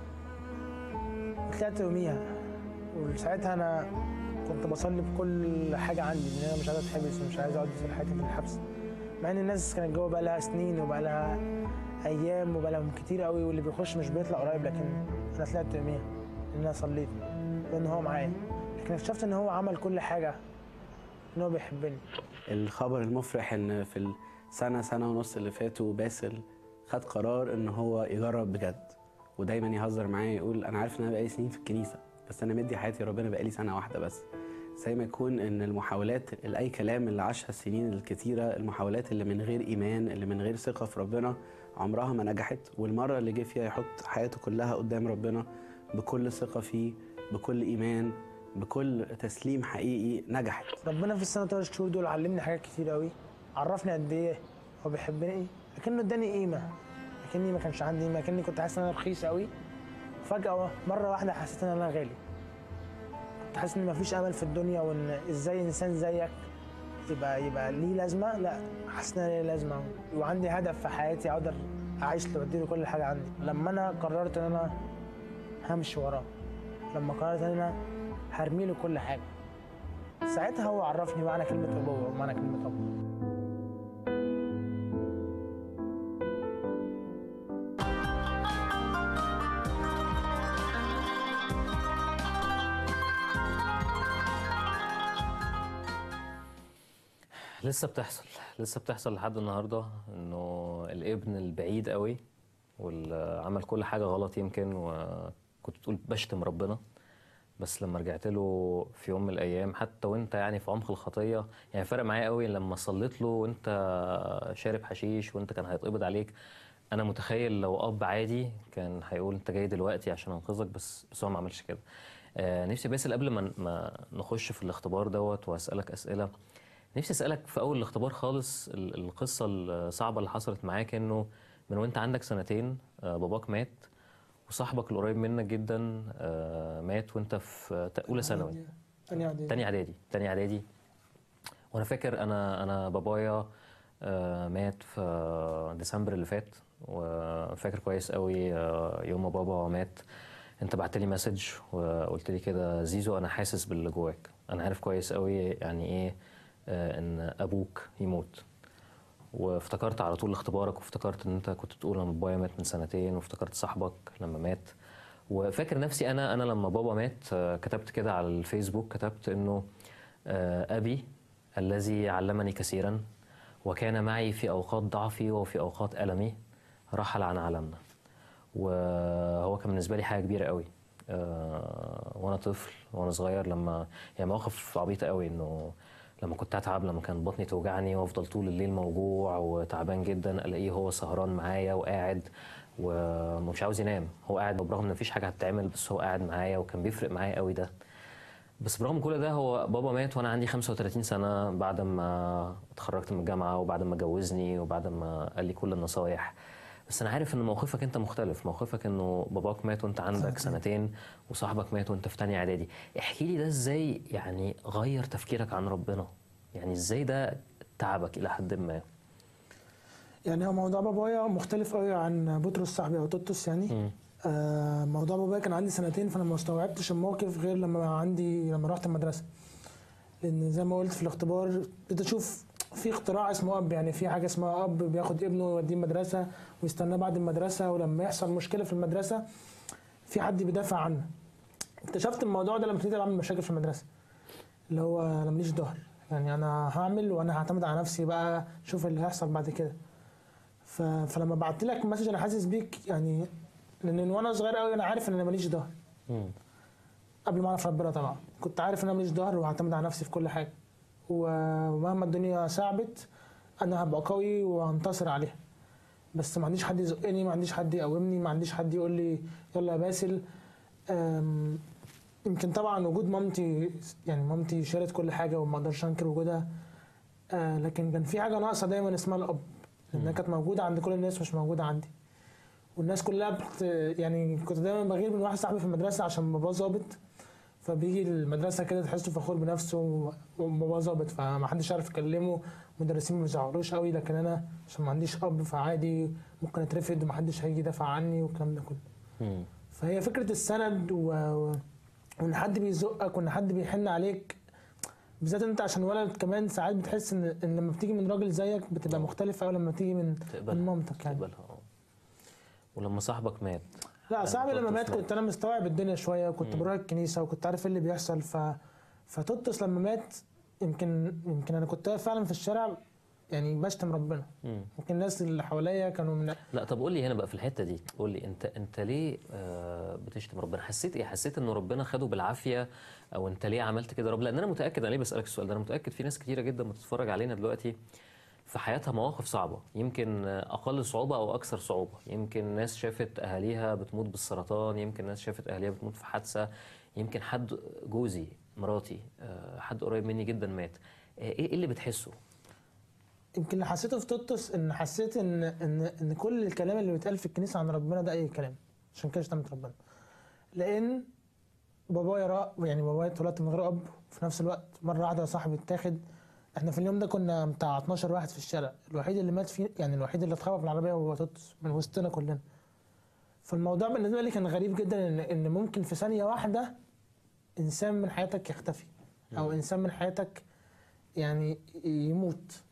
طلعت يوميها وساعتها انا كنت بصلي بكل حاجه عندي ان انا مش عايز اتحبس ومش عايز اقعد في حياتي في الحبس مع ان الناس كانت جوه بقى لها سنين وبقى لها ايام وبقى لهم كتير قوي واللي بيخش مش بيطلع قريب لكن انا طلعت يوميها ان انا صليت لان هو معايا لكن اكتشفت ان هو عمل كل حاجه ان هو بيحبني الخبر المفرح ان في السنه سنه ونص اللي فاتوا باسل خد قرار ان هو يجرب بجد ودايما يهزر معايا يقول انا عارف ان انا بقالي سنين في الكنيسه بس انا مدي حياتي ربنا بقالي سنه واحده بس زي ما يكون ان المحاولات اي كلام اللي عاشها السنين الكتيره المحاولات اللي من غير ايمان اللي من غير ثقه في ربنا عمرها ما نجحت والمره اللي جه فيها يحط حياته كلها قدام ربنا بكل ثقه فيه بكل ايمان بكل تسليم حقيقي نجحت ربنا في السنه ثلاث شهور دول علمني حاجات كتير قوي عرفني قد ايه هو بيحبني لكنه اداني قيمه لكني ما كانش عندي قيمه لكني كنت حاسس ان انا رخيص قوي فجاه مره واحده حسيت ان انا غالي كنت حاسس ان مفيش امل في الدنيا وان ازاي انسان زيك يبقى يبقى ليه لازمه لا حاسس ان انا ليه لازمه وعندي هدف في حياتي اقدر اعيش له واديله كل حاجه عندي لما انا قررت ان انا همشي وراه لما قررت ان انا هرمي له كل حاجه ساعتها هو عرفني معنى كلمه ابوه ومعنى كلمه اب لسه بتحصل لسه بتحصل لحد النهارده انه الابن البعيد قوي واللي عمل كل حاجه غلط يمكن وكنت بتقول بشتم ربنا بس لما رجعت له في يوم من الايام حتى وانت يعني في عمق الخطيه يعني فرق معايا قوي لما صليت له وانت شارب حشيش وانت كان هيتقبض عليك انا متخيل لو اب عادي كان هيقول انت جاي دلوقتي عشان انقذك بس بس هو ما عملش كده آه نفسي باسل قبل ما ما نخش في الاختبار دوت واسالك اسئله نفسي اسالك في اول الاختبار خالص ال- القصه الصعبه اللي حصلت معاك انه من وانت عندك سنتين آه، باباك مات وصاحبك القريب منك جدا آه، مات وانت في تا- اولى ثانوي تاني اعدادي تاني اعدادي تاني اعدادي وانا فاكر انا انا بابايا آه، مات في ديسمبر اللي فات وفاكر كويس قوي آه، يوم ما بابا مات انت بعت لي مسج وقلت لي كده زيزو انا حاسس باللي جواك انا عارف كويس قوي يعني ايه آه، ان ابوك يموت وافتكرت على طول اختبارك وافتكرت ان انت كنت بتقول لما بابايا مات من سنتين وافتكرت صاحبك لما مات وفاكر نفسي انا انا لما بابا مات آه، كتبت كده على الفيسبوك كتبت انه آه، ابي الذي علمني كثيرا وكان معي في اوقات ضعفي وفي اوقات المي رحل عن عالمنا وهو كان بالنسبه لي حاجه كبيره قوي آه، وانا طفل وانا صغير لما يعني مواقف عبيطه قوي انه لما كنت اتعب لما كان بطني توجعني وافضل طول الليل موجوع وتعبان جدا الاقيه هو سهران معايا وقاعد ومش عاوز ينام هو قاعد برغم ان مفيش حاجه هتتعمل بس هو قاعد معايا وكان بيفرق معايا قوي ده بس برغم كل ده هو بابا مات وانا عندي 35 سنه بعد ما اتخرجت من الجامعه وبعد ما جوزني وبعد ما قال لي كل النصايح بس انا عارف ان موقفك انت مختلف موقفك انه باباك مات وانت عندك سنتين وصاحبك مات وانت في تانية اعدادي احكي لي ده ازاي يعني غير تفكيرك عن ربنا يعني ازاي ده تعبك الى حد ما يعني هو موضوع بابايا مختلف قوي عن بطرس صاحبي او توتوس يعني مم. آه موضوع بابايا كان عندي سنتين فانا ما استوعبتش الموقف غير لما عندي لما رحت المدرسه لان زي ما قلت في الاختبار ابتديت اشوف في اختراع اسمه اب يعني في حاجه اسمها اب بياخد ابنه يوديه المدرسه ويستناه بعد المدرسه ولما يحصل مشكله في المدرسه في حد بيدافع عنه اكتشفت الموضوع ده لما ابتديت اعمل مشاكل في المدرسه اللي هو انا ماليش ظهر يعني انا هعمل وانا هعتمد على نفسي بقى شوف اللي هيحصل بعد كده ف... فلما بعت لك مسج انا حاسس بيك يعني لان وانا صغير قوي انا عارف ان انا ماليش ظهر مم. قبل ما اعرف ربنا طبعا كنت عارف ان انا ماليش ظهر وهعتمد على نفسي في كل حاجه و- ومهما الدنيا صعبت انا هبقى قوي وهنتصر عليها بس ما عنديش حد يزقني ما عنديش حد يقومني ما عنديش حد يقول لي يلا يا باسل أم، يمكن طبعا وجود مامتي يعني مامتي شالت كل حاجه وما اقدرش انكر وجودها آه، لكن كان في حاجه ناقصه دايما اسمها الاب لانها كانت موجوده عند كل الناس مش موجوده عندي والناس كلها بت يعني كنت دايما بغير من واحد صاحبي في المدرسه عشان باباه ظابط فبيجي المدرسه كده تحسه فخور بنفسه وباباه ظابط فما حدش عارف يكلمه مدرسين ما بيزعلوش قوي لكن انا عشان ما عنديش اب فعادي ممكن اترفد ومحدش هيجي يدافع عني والكلام ده كله مم. فهي فكره السند و... و... وان حد بيزقك وان حد بيحن عليك بالذات انت عشان ولد كمان ساعات بتحس ان ان لما بتيجي من راجل زيك بتبقى مختلفه قوي لما تيجي من تقبلها من مامتك يعني تقبلها اه ولما صاحبك مات لا صاحبي لما توتس مات مات. كنت انا مستوعب الدنيا شويه وكنت بروح الكنيسه وكنت عارف ايه اللي بيحصل ف فتوتس لما مات يمكن يمكن انا كنت واقف فعلا في الشارع يعني بشتم ربنا مم. يمكن الناس اللي حواليا كانوا من لا طب قول لي هنا بقى في الحته دي قول لي انت انت ليه آه، بتشتم ربنا حسيت ايه حسيت انه ربنا خده بالعافيه او انت ليه عملت كده يا رب لان انا متاكد انا ليه بسالك السؤال ده انا متاكد في ناس كتيره جدا بتتفرج علينا دلوقتي في حياتها مواقف صعبه يمكن آه، اقل صعوبه او اكثر صعوبه يمكن ناس شافت اهاليها بتموت بالسرطان يمكن ناس شافت اهاليها بتموت في حادثه يمكن حد جوزي مراتي آه، حد قريب مني جدا مات آه، ايه إيه اللي بتحسه يمكن اللي حسيته في توتس ان حسيت ان ان ان كل الكلام اللي بيتقال في الكنيسه عن ربنا ده اي كلام عشان كده شتمت ربنا لان بابايا را يعني بابايا اتولدت من غير اب وفي نفس الوقت مره واحده صاحبي اتاخد احنا في اليوم ده كنا بتاع 12 واحد في الشارع الوحيد اللي مات فيه يعني الوحيد اللي اتخبط في العربيه هو توتس من وسطنا كلنا فالموضوع بالنسبه لي كان غريب جدا ان ان ممكن في ثانيه واحده انسان من حياتك يختفي او انسان من حياتك يعني يموت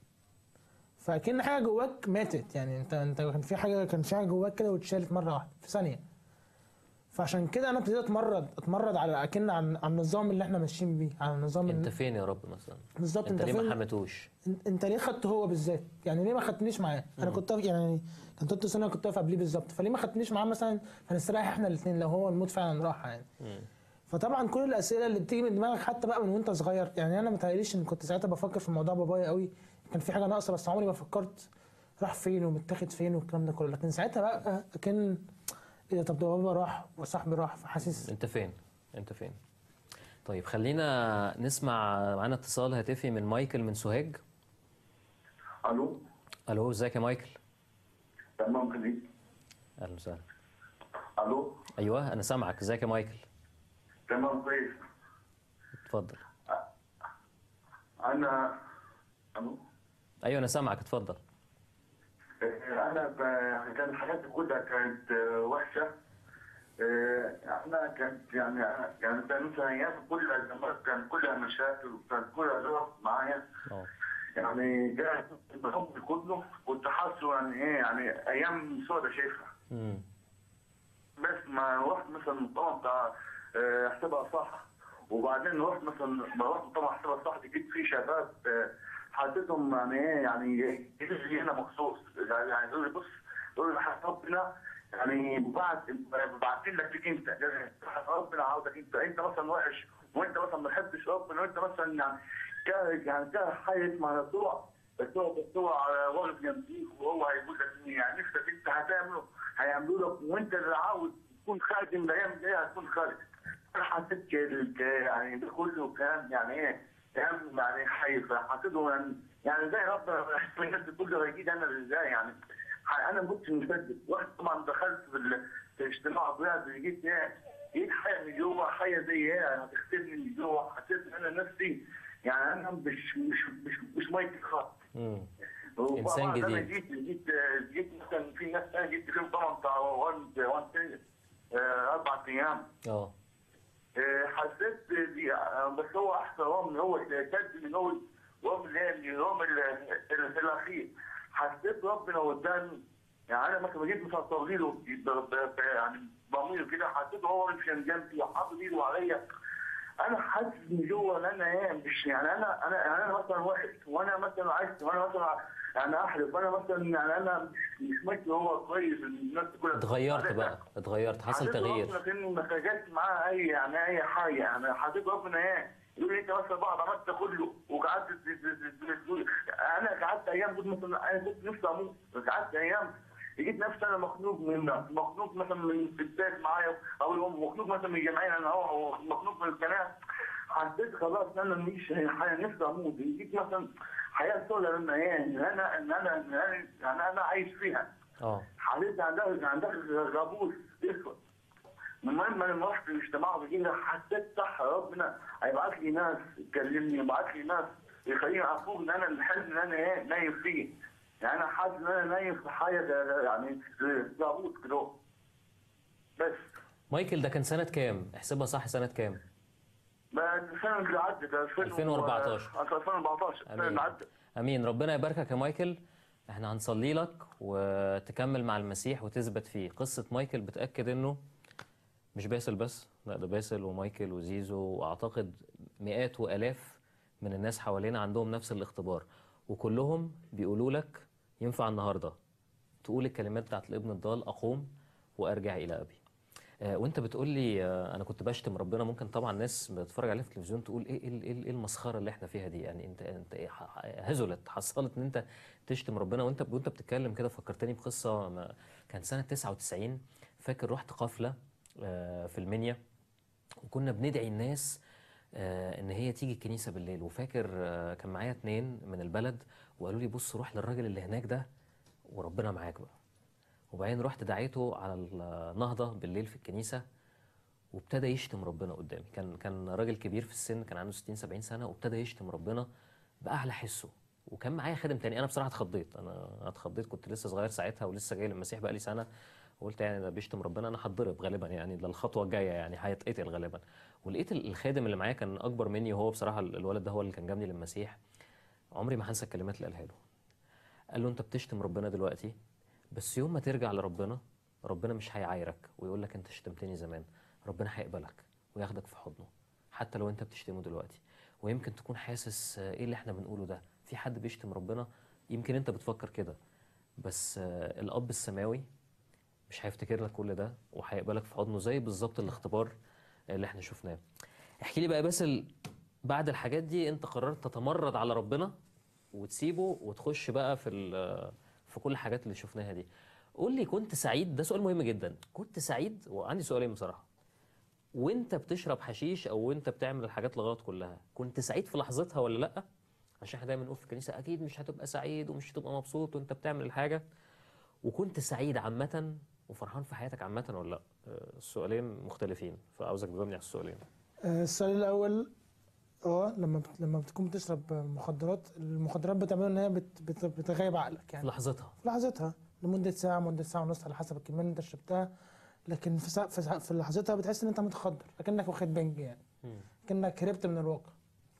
فاكن حاجه جواك ماتت يعني انت انت كان في حاجه كان في حاجه جواك كده واتشالت مره واحده في ثانيه فعشان كده انا ابتديت اتمرد اتمرد على اكن عن عن النظام اللي احنا ماشيين بيه على النظام انت اللي- فين يا رب مثلا بالظبط انت انت ليه ما فين حميتوش انت- انت ليه خدته هو بالذات يعني ليه ما خدتنيش معاه انا كنت واقف- يعني كان توت سنه كنت واقف قبليه بالظبط فليه ما خدتنيش معاه مثلا هنستريح احنا الاثنين لو هو الموت فعلا راح يعني مم. فطبعا كل الاسئله اللي بتيجي من دماغك حتى بقى من وانت صغير يعني انا متهيأليش ان كنت ساعتها بفكر في موضوع بابايا قوي كان في حاجه ناقصه بس عمري ما فكرت راح فين ومتاخد فين والكلام ده كله لكن ساعتها بقى اكن ايه ده طب ده بابا راح وصاحبي راح فحاسس انت فين انت فين طيب خلينا نسمع معانا اتصال هاتفي من مايكل من سوهاج الو الو ازيك يا مايكل تمام كده اهلا وسهلا الو ايوه انا سامعك ازيك يا مايكل تمام كويس اتفضل انا الو ايوه انا سامعك اتفضل آه، انا ب... يعني كان حياتي كلها كانت آه، وحشه آه، انا كانت يعني يعني كان مثلا ايام كل الازمات كان كلها مشاكل وكان كلها ضغط معايا اه يعني جاء الحب كله كنت حاسه يعني ايه يعني ايام سودة شايفها امم بس ما رحت مثلا طبعا بتاع آه، احسبها صح وبعدين رحت مثلا ما رحت طبعا احسبها صح لقيت في شباب آه، حسيتهم يعني ايه يعني يجي هنا مخصوص يعني يعني يقول لي بص يقول لي حسب ربنا يعني بعد بعتين لك فيك انت يعني ربنا عاوزك انت انت مثلا وحش وانت مثلا ما تحبش ربنا وانت مثلا يعني كاره يعني كاره حي اسمه يسوع يسوع يسوع واقف جنبيك وهو هيقول لك إن يعني نفسك انت هتعمله هيعملوا لك وانت اللي عاوز تكون خارج من الايام دي هتكون خارج انا حسيت كده يعني ده كله كلام يعني ايه كلام يعني حي فحسيته يعني يعني زي ربنا الناس كله هيجي انا ازاي يعني انا ما كنتش مصدق واحد طبعا دخلت في, ال- في الاجتماع بتاعي لقيت ايه لقيت حاجه من جوه حاجه زي ايه هتختفي من جوه حسيت ان انا نفسي يعني انا مش مش مش مش مايكل خالص امم وطبعاً إنسان أنا جديد. جيت جيت جيت مثلا في ناس ثانيه جيت فيهم طبعا بتاع وان وان آه، اربع ايام اه آه، حسيت دي آه، بس هو احسن هو من هو شد من هو يوم الليل اليوم ال- ال- الاخير حسيت ربنا قدامي يعني انا مثلا جيت مثلا اصلي له ب- ب- ب- يعني ضمير كده حسيت هو مش جنبي وحاطط ايده عليا انا حاسس من جوه ان انا ايه مش يعني انا انا يعني انا مثلا واحد وانا مثلا عايز وانا مثلا يعني احلف وانا مثلا يعني انا مش مش ماشي هو كويس الناس كلها اتغيرت بقى اتغيرت حصل حسيت تغيير ربنا كأنه ما كانش معاه اي يعني اي حاجه يعني حسيت ربنا ايه يقول لي انت مثلا بعد ما انت كله وقعدت ت- ت- ت- تقول انا قعدت ايام كنت مثلا انا كنت نفسي اموت قعدت ايام لقيت نفسي انا مخنوق من مخنوق مثلا من الستات معايا او يوم مخنوق مثلا من الجمعيه انا هو مخنوق من القناه حسيت خلاص ان انا مش حياه نفسي اموت لقيت مثلا حياه سوداء لما ايه ان انا ان انا ان انا يعني انا عايش فيها اه حالتها عندها عندها غابوس اسود المهم انا لما رحت الاجتماع وكده حسيت صح ربنا هيبعت لي ناس تكلمني يبعت لي ناس يخليني افوق ان انا الحلم اللي انا ايه نايم فيه يعني انا حاسس ان انا نايم في حاجه زي- يعني في غابوس كده بس مايكل ده كان سنة كام؟ احسبها صح سنة كام؟ ما السنه اللي عدت 2000 2014. 2014 السنه اللي امين عدت امين ربنا يباركك يا مايكل احنا هنصلي لك وتكمل مع المسيح وتثبت فيه قصة مايكل بتأكد انه مش باسل بس لا ده باسل ومايكل وزيزو واعتقد مئات والاف من الناس حوالينا عندهم نفس الاختبار وكلهم بيقولوا لك ينفع النهارده تقول الكلمات بتاعت الابن الضال اقوم وارجع الى ابي آه، وانت بتقول لي آه، انا كنت بشتم ربنا ممكن طبعا ناس بتتفرج عليه في التلفزيون تقول ايه ايه ايه إيه المسخره اللي احنا فيها دي يعني انت انت إيه ح- ح- هزلت حصلت ان انت تشتم ربنا وانت وانت بتتكلم كده فكرتني بقصه ما- كان سنه 99 فاكر رحت قافله آه، في المنيا وكنا بندعي الناس آه، ان هي تيجي الكنيسه بالليل وفاكر آه، كان معايا اتنين من البلد وقالوا لي بص روح للراجل اللي هناك ده وربنا معاك بقى وبعدين رحت دعيته على النهضه بالليل في الكنيسه وابتدى يشتم ربنا قدامي كان كان راجل كبير في السن كان عنده 60 70 سنه وابتدى يشتم ربنا باعلى حسه وكان معايا خادم تاني انا بصراحه اتخضيت انا اتخضيت كنت لسه صغير ساعتها ولسه جاي للمسيح بقى لي سنه وقلت يعني ده بيشتم ربنا انا هتضرب غالبا يعني ده الخطوه الجايه يعني هيتقتل غالبا ولقيت الخادم اللي معايا كان اكبر مني وهو بصراحه الولد ده هو اللي كان جابني للمسيح عمري ما هنسى الكلمات اللي قالها له قال له انت بتشتم ربنا دلوقتي بس يوم ما ترجع لربنا ربنا مش هيعايرك ويقول لك انت شتمتني زمان ربنا هيقبلك وياخدك في حضنه حتى لو انت بتشتمه دلوقتي ويمكن تكون حاسس آه، ايه اللي احنا بنقوله ده في حد بيشتم ربنا يمكن انت بتفكر كده بس آه، الاب السماوي مش هيفتكر لك كل ده وهيقبلك في حضنه زي بالظبط الاختبار اللي احنا شفناه احكي لي بقى يا باسل بعد الحاجات دي انت قررت تتمرد على ربنا وتسيبه وتخش بقى في ال- في كل الحاجات اللي شفناها دي قول لي كنت سعيد ده سؤال مهم جدا كنت سعيد وعندي سؤالين بصراحه وانت بتشرب حشيش او وانت بتعمل الحاجات الغلط كلها كنت سعيد في لحظتها ولا لا عشان احنا دايما نقول في الكنيسه اكيد مش هتبقى سعيد ومش هتبقى مبسوط وانت بتعمل الحاجه وكنت سعيد عامه وفرحان في حياتك عامه ولا لا آه، السؤالين مختلفين فعاوزك تجاوبني على السؤالين آه، السؤال الاول اه لما بت... لما بتكون بتشرب مخدرات المخدرات بتعمل ان هي بت... بت... بتغيب عقلك في يعني لحظتها في لحظتها لمده ساعه مده ساعه ونص على حسب الكميه اللي انت شربتها لكن في سا... في, سا... في لحظتها بتحس ان انت متخدر اكنك واخد بنج يعني مم. كأنك هربت من الواقع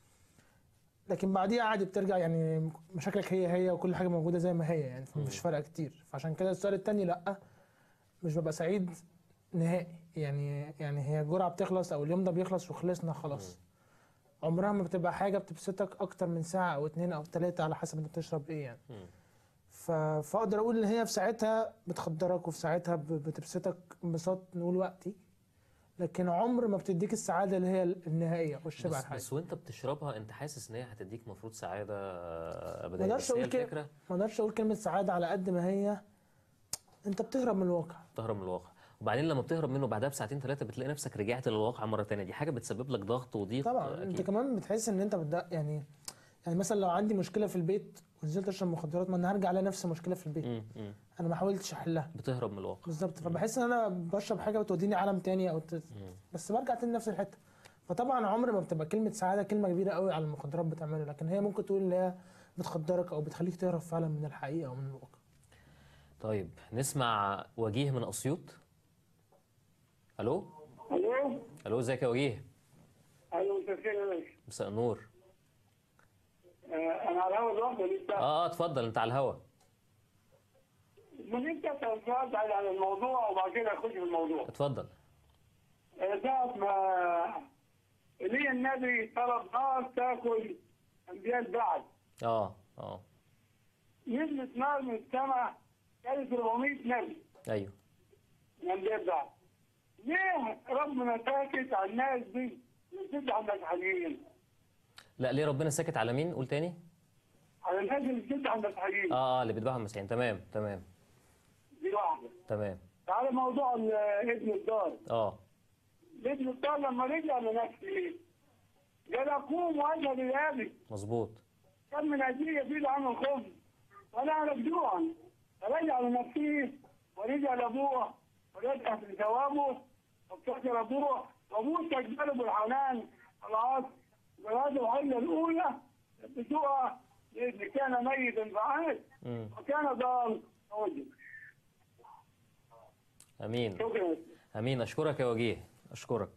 لكن بعديها عادي بترجع يعني مشاكلك هي هي وكل حاجه موجوده زي ما هي يعني فمفيش فرق كتير فعشان كده السؤال التاني لا مش ببقى سعيد نهائي يعني يعني هي الجرعه بتخلص او اليوم ده بيخلص وخلصنا خلاص عمرها ما بتبقى حاجه بتبسطك اكتر من ساعه او اتنين او تلاته على حسب انت بتشرب ايه يعني مم. ف... فاقدر اقول ان هي في ساعتها بتخدرك وفي ساعتها ب- بتبسطك انبساط نقول وقتي لكن عمر ما بتديك السعاده اللي هي النهائيه والشبع بس, الحقيقي بس وانت بتشربها انت حاسس ان هي هتديك مفروض سعاده آه، ما ابديه اقدرش بس هي اقول كده الفكره ما اقدرش اقول كلمه سعاده على قد ما هي انت بتهرب من الواقع تهرب من الواقع وبعدين لما بتهرب منه بعدها بساعتين ثلاثه بتلاقي نفسك رجعت للواقع مره تانية دي حاجه بتسبب لك ضغط وضيق طبعا آه، انت اكيد كمان بتحس ان انت بتدق يعني يعني مثلا لو عندي مشكله في البيت ونزلت اشرب مخدرات ما انا هرجع الاقي نفس المشكله في البيت مم، مم. انا ما حاولتش احلها بتهرب من الواقع بالظبط فبحس ان انا بشرب حاجه بتوديني عالم تاني او ت... بس برجع تاني نفس الحته فطبعا عمر ما بتبقى كلمه سعاده كلمه كبيره قوي على المخدرات بتعمله لكن هي ممكن تقول ان هي بتخدرك او بتخليك تهرب فعلا من الحقيقه او من الواقع طيب نسمع وجيه من اسيوط الو الو الو ازيك يا وجيه الو مساء الخير يا باشا مساء النور آه، آه، انا على الهوا دلوقتي لسه اه اه اتفضل انت على الهوا من انت سألت عن الموضوع وبعد كده اخش في الموضوع اتفضل آه، ساعة ما لي النبي طلب نار تاكل انبياء البعث اه اه نزلت نار من السماء كانت 400 نبي ايوه من انبياء البعث ليه ربنا ساكت على الناس دي ويسد على المسيحيين لا ليه ربنا ساكت على مين قول تاني على الناس اللي بتسد على المسيحيين اه اه اللي بيذبحوا المسيحيين تمام تمام دي واحده تمام على موضوع ال- ابن الدار اه ابن الدار لما رجع لنفسه قال اقوم واذهب الى ابي مظبوط كم من أجل يزيد عن الخبز ولا أعرف جوعا فرجع لنفسه ورجع لأبوه ورجع في ثوابه وافتكر أبوه وأبوه استقبله بالحنان خلاص وهذه العلة الأولى بسوء لأن كان ميتا فعاد امم وكان ضال فوجد امين شكرا امين اشكرك يا وجيه اشكرك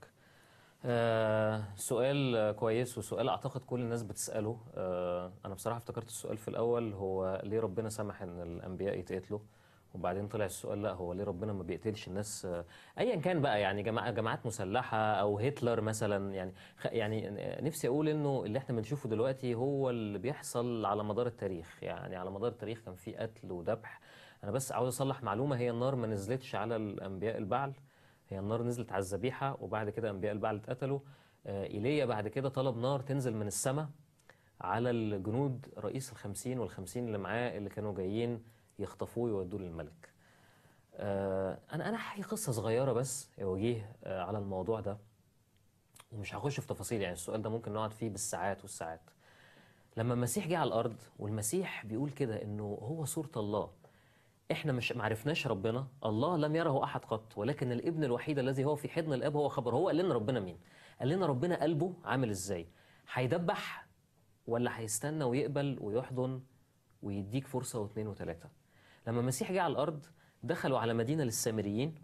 آه سؤال آه، كويس وسؤال اعتقد كل الناس بتساله آه انا بصراحه افتكرت السؤال في الاول هو ليه ربنا سمح ان الانبياء يتقتلوا وبعدين طلع السؤال لا هو ليه ربنا ما بيقتلش الناس آه ايا كان بقى يعني جماعة جماعات مسلحه او هتلر مثلا يعني خ- يعني نفسي اقول انه اللي احنا بنشوفه دلوقتي هو اللي بيحصل على مدار التاريخ يعني على مدار التاريخ كان في قتل وذبح انا بس عاوز اصلح معلومه هي النار ما نزلتش على الانبياء البعل هي النار نزلت على الذبيحه وبعد كده انبياء البعل اتقتلوا آه، ايليا بعد كده طلب نار تنزل من السماء على الجنود رئيس الخمسين والخمسين اللي معاه اللي كانوا جايين يخطفوه ويودوه للملك آه، انا انا هحكي قصه صغيره بس يا وجيه آه، على الموضوع ده ومش هخش في تفاصيل يعني السؤال ده ممكن نقعد فيه بالساعات والساعات لما المسيح جه على الارض والمسيح بيقول كده انه هو صوره الله احنا مش معرفناش ربنا الله لم يره احد قط ولكن الابن الوحيد الذي هو في حضن الاب هو خبر هو قال لنا ربنا مين قال لنا ربنا قلبه عامل ازاي هيدبح ولا هيستنى ويقبل ويحضن ويديك فرصه واثنين وثلاثه لما المسيح جه على الارض دخلوا على مدينه للسامريين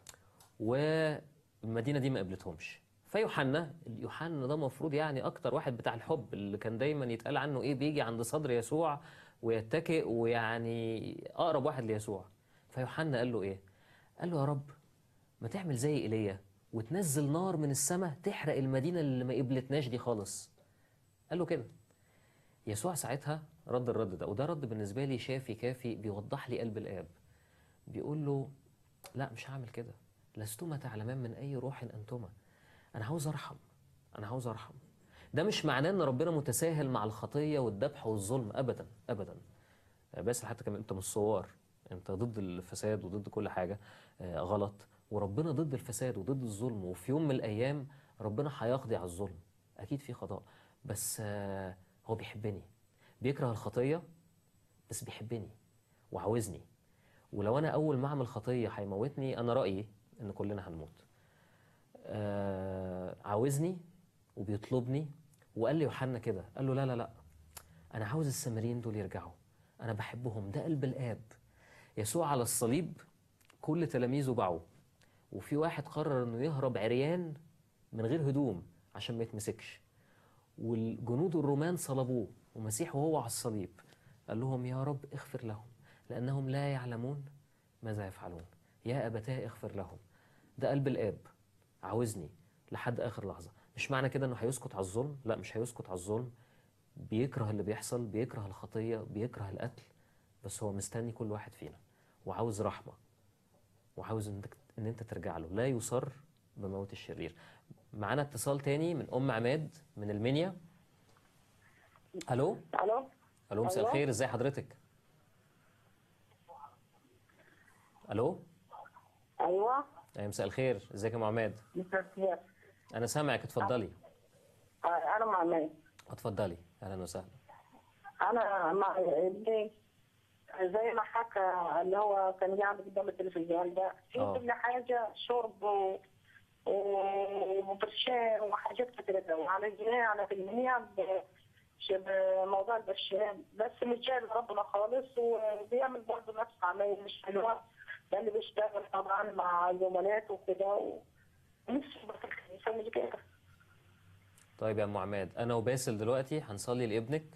والمدينه دي ما قبلتهمش فيوحنا يوحنا ده المفروض يعني اكتر واحد بتاع الحب اللي كان دايما يتقال عنه ايه بيجي عند صدر يسوع ويتكئ ويعني اقرب واحد ليسوع فيوحنا قال له ايه قال له يا رب ما تعمل زي ايليا وتنزل نار من السماء تحرق المدينه اللي ما قبلتناش دي خالص قال له كده يسوع ساعتها رد الرد ده وده رد بالنسبه لي شافي كافي بيوضح لي قلب الاب بيقول له لا مش هعمل كده لستما تعلمان من اي روح انتما انا عاوز ارحم انا عاوز ارحم ده مش معناه ان ربنا متساهل مع الخطيه والذبح والظلم ابدا ابدا بس حتى كمان انت مش صوار انت ضد الفساد وضد كل حاجه آه، غلط وربنا ضد الفساد وضد الظلم وفي يوم من الايام ربنا هيقضي على الظلم اكيد في قضاء بس آه، هو بيحبني بيكره الخطيه بس بيحبني وعاوزني ولو انا اول ما اعمل خطيه هيموتني انا رايي ان كلنا هنموت آه عاوزني وبيطلبني وقال لي يوحنا كده قال له لا لا لا انا عاوز السامريين دول يرجعوا انا بحبهم ده قلب الاب يسوع على الصليب كل تلاميذه باعوا وفي واحد قرر انه يهرب عريان من غير هدوم عشان ما يتمسكش والجنود الرومان صلبوه ومسيح وهو على الصليب قال لهم يا رب اغفر لهم لانهم لا يعلمون ماذا يفعلون يا ابتاه اغفر لهم ده قلب الاب عاوزني لحد اخر لحظه مش معنى كده انه هيسكت على الظلم لا مش هيسكت على الظلم بيكره اللي بيحصل بيكره الخطيه بيكره القتل بس هو مستني كل واحد فينا وعاوز رحمه وعاوز ان انت ان انت ترجع له لا يصر بموت الشرير معانا اتصال تاني من ام عماد من المنيا الو الو الو مساء أيوة. الخير ازي حضرتك الو ايوه اي مساء الخير ازيك يا ام عماد مساء الخير انا سامعك اتفضلي آه، انا مع مين اتفضلي اهلا وسهلا انا مع ابني زي ما حكى اللي هو كان قاعد قدام التلفزيون ده في آه. كل حاجه شرب و- و- وبرشام وحاجات كتير وعلى الجنيه انا في المنيا ب- ش- بموضوع البرشام بس مش جاي لربنا خالص وبيعمل برضه نفس عمايل مش حلوه لان بيشتغل طبعا مع زملاته وكده ونفسه يبقى في الكنيسه مش كده طيب يا ام عماد انا وباسل دلوقتي هنصلي لابنك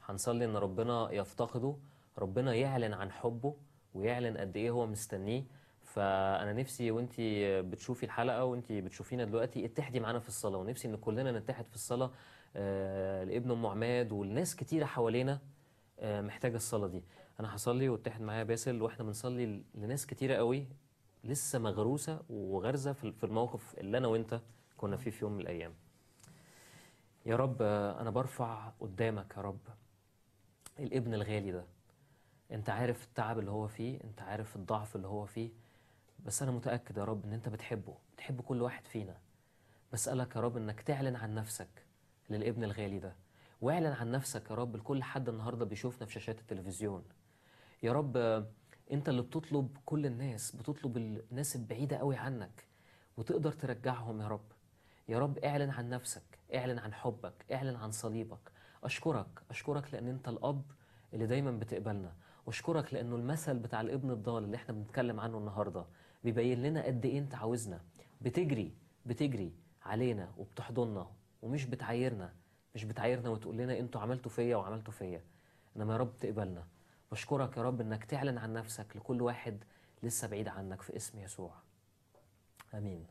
هنصلي ان ربنا يفتقده ربنا يعلن عن حبه ويعلن قد ايه هو مستنيه فانا نفسي وانت بتشوفي الحلقه وانت بتشوفينا دلوقتي اتحدي معانا في الصلاه ونفسي ان كلنا نتحد في الصلاه آه، لابن ام عماد والناس كتيره حوالينا آه، محتاجه الصلاه دي انا هصلي واتحد معايا باسل واحنا بنصلي ل- لناس كتيره قوي لسه مغروسه وغارزه في في الموقف اللي انا وانت كنا فيه في يوم من الايام يا رب آه، انا برفع قدامك يا رب الابن الغالي ده انت عارف التعب اللي هو فيه انت عارف الضعف اللي هو فيه بس انا متاكد يا رب ان انت بتحبه بتحب كل واحد فينا بسالك يا رب انك تعلن عن نفسك للابن الغالي ده واعلن عن نفسك يا رب لكل حد النهارده بيشوفنا في شاشات التلفزيون يا رب آه، انت اللي بتطلب كل الناس بتطلب الناس البعيده قوي عنك وتقدر ترجعهم يا رب يا رب اعلن عن نفسك اعلن عن حبك اعلن عن صليبك اشكرك اشكرك لان انت الاب اللي دايما بتقبلنا واشكرك لانه المثل بتاع الابن الضال اللي احنا بنتكلم عنه النهارده بيبين لنا قد ايه انت عاوزنا بتجري بتجري علينا وبتحضننا ومش بتعايرنا مش بتعايرنا وتقول لنا انتوا عملتوا فيا وعملتوا فيا انما يا رب تقبلنا بشكرك يا رب انك تعلن عن نفسك لكل واحد لسه بعيد عنك في اسم يسوع امين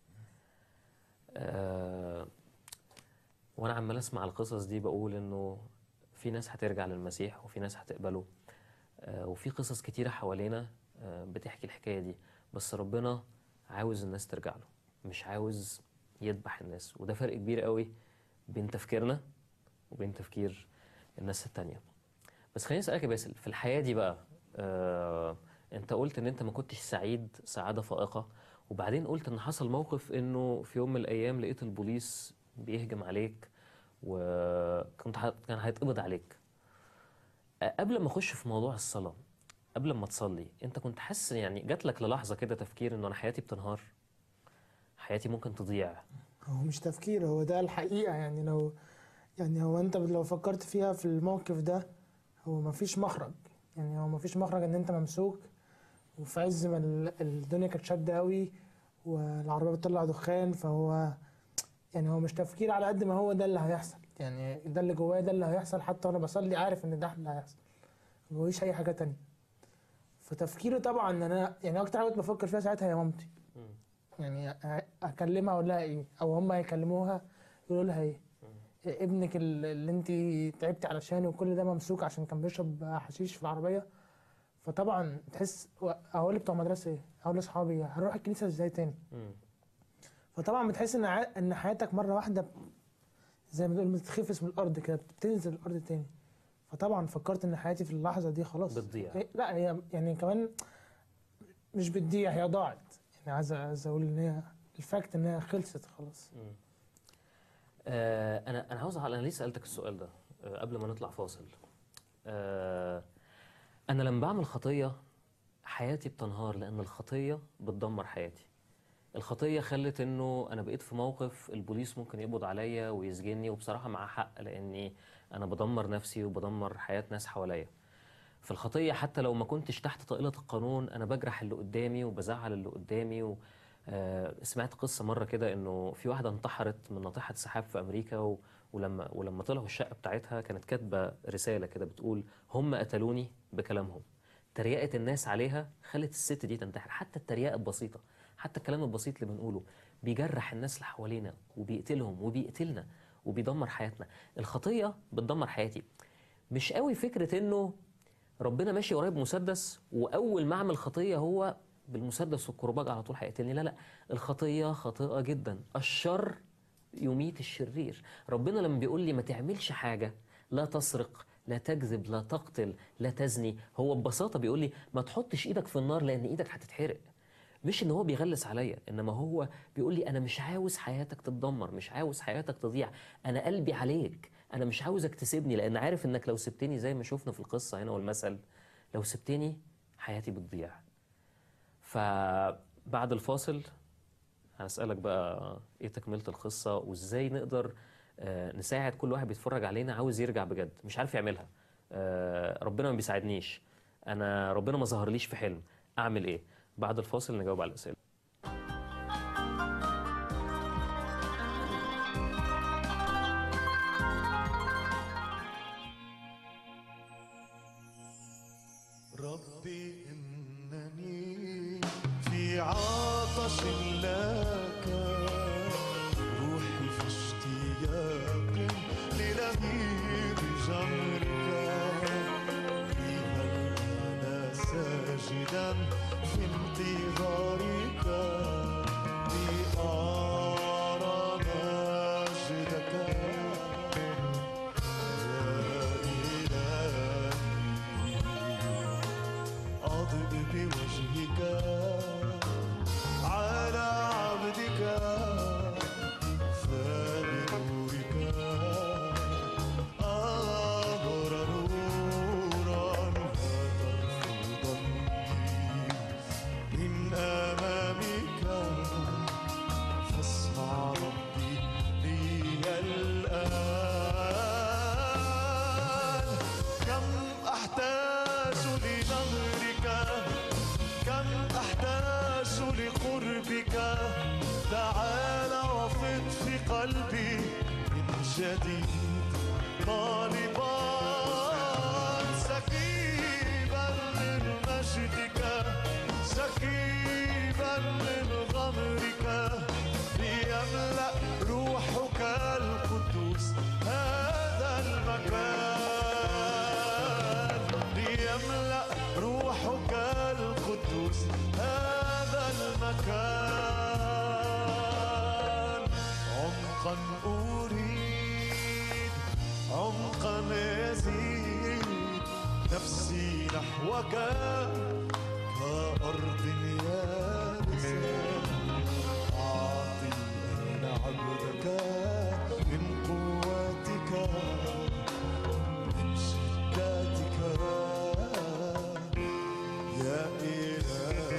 آه وانا عمال اسمع القصص دي بقول انه في ناس هترجع للمسيح وفي ناس هتقبله آه وفي قصص كتيره حوالينا آه بتحكي الحكايه دي بس ربنا عاوز الناس ترجع له مش عاوز يذبح الناس وده فرق كبير قوي بين تفكيرنا وبين تفكير الناس التانية بس خليني اسالك يا باسل في الحياه دي بقى آه انت قلت ان انت ما كنتش سعيد سعاده فائقه وبعدين قلت ان حصل موقف انه في يوم من الايام لقيت البوليس بيهجم عليك وكنت ه- كان هيتقبض عليك آه، قبل ما اخش في موضوع الصلاه قبل ما تصلي انت كنت حاسس يعني جات لك للحظه كده تفكير انه انا حياتي بتنهار حياتي ممكن تضيع هو مش تفكير هو ده الحقيقة يعني لو يعني هو انت لو فكرت فيها في الموقف ده هو مفيش مخرج يعني هو مفيش مخرج ان انت ممسوك وفي عز ما ال- الدنيا كانت شادة قوي والعربية بتطلع دخان فهو يعني هو مش تفكير على قد ما هو ده اللي هيحصل يعني ده اللي جوايا ده اللي هيحصل حتى وانا بصلي عارف ان ده اللي هيحصل مفيش اي حاجة تانية فتفكيري طبعا ان انا يعني اكتر حاجة كنت بفكر فيها ساعتها هي مامتي يعني أ- اكلمها اقول لها ايه او هم يكلموها يقولوا لها ايه ابنك ال- اللي انت تعبتي علشانه وكل ده ممسوك عشان كان بيشرب حشيش في العربيه فطبعا تحس و- اقول بتوع مدرسه ايه اقول لاصحابي هنروح الكنيسه ازاي تاني مم. فطبعا بتحس ان ع- ان حياتك مره واحده زي ما بنقول بتتخفس من الارض كده بتنزل الارض تاني فطبعا فكرت ان حياتي في اللحظه دي خلاص بتضيع. هي- لا هي يعني كمان مش بتضيع هي ضاعت يعني عايز عايز اقول ان هي الفاكت ان هي خلصت خلاص آه انا انا عاوز أعرف- انا ليه سالتك السؤال ده آه قبل ما نطلع فاصل آه انا لما بعمل خطيه حياتي بتنهار لان الخطيه بتدمر حياتي الخطيه خلت انه انا بقيت في موقف البوليس ممكن يقبض عليا ويسجني وبصراحه معاه حق لاني انا بدمر نفسي وبدمر حياه ناس حواليا في الخطيه حتى لو ما كنتش تحت طائله القانون انا بجرح اللي قدامي وبزعل اللي قدامي و... آه، سمعت قصه مره كده انه في واحده انتحرت من ناطحه سحاب في امريكا و... ولما ولما طلعوا الشقه بتاعتها كانت كاتبه رساله كده بتقول هم قتلوني بكلامهم تريقه الناس عليها خلت الست دي تنتحر حتى التريقه البسيطه حتى الكلام البسيط اللي بنقوله بيجرح الناس اللي حوالينا وبيقتلهم وبيقتلنا وبيدمر حياتنا الخطيه بتدمر حياتي مش قوي فكره انه ربنا ماشي ورايا بمسدس واول ما اعمل خطيه هو بالمسدس والكرباج على طول هيقتلني لا لا الخطيه خاطئه جدا الشر يميت الشرير ربنا لما بيقول لي ما تعملش حاجه لا تسرق لا تكذب لا تقتل لا تزني هو ببساطه بيقول لي ما تحطش ايدك في النار لان ايدك هتتحرق مش ان هو بيغلس عليا انما هو بيقول لي انا مش عاوز حياتك تتدمر مش عاوز حياتك تضيع انا قلبي عليك انا مش عاوزك تسيبني لان عارف انك لو سبتني زي ما شفنا في القصه هنا والمثل لو سبتني حياتي بتضيع فبعد الفاصل هسألك بقى ايه تكملة القصة وازاي نقدر آه، نساعد كل واحد بيتفرج علينا عاوز يرجع بجد مش عارف يعملها آه، ربنا ما بيساعدنيش انا ربنا ما ظهرليش في حلم اعمل ايه بعد الفاصل نجاوب على الاسئله جمرك فيها أنا ساجدا في انتظارك لأرى مجدك يا إلهي أضئ بوجهك على عبدك فبنورك أغر نورا فترفضني من أمامك فاسمع ربي لي الآن كم أحتاج لنهرك كم أحتاج لقربك تعال وفض في قلبي من جديد طالبا سكيبا من مجدك سكيبا من غمرك ليملأ روحك القدوس هذا المكان ليملأ روحك القدوس هذا المكان عمقا أريد عمقا يزيد نفسي نحوك كأرض يابسة أعطي أنا عبدك من قوتك من شدتك يا إلهي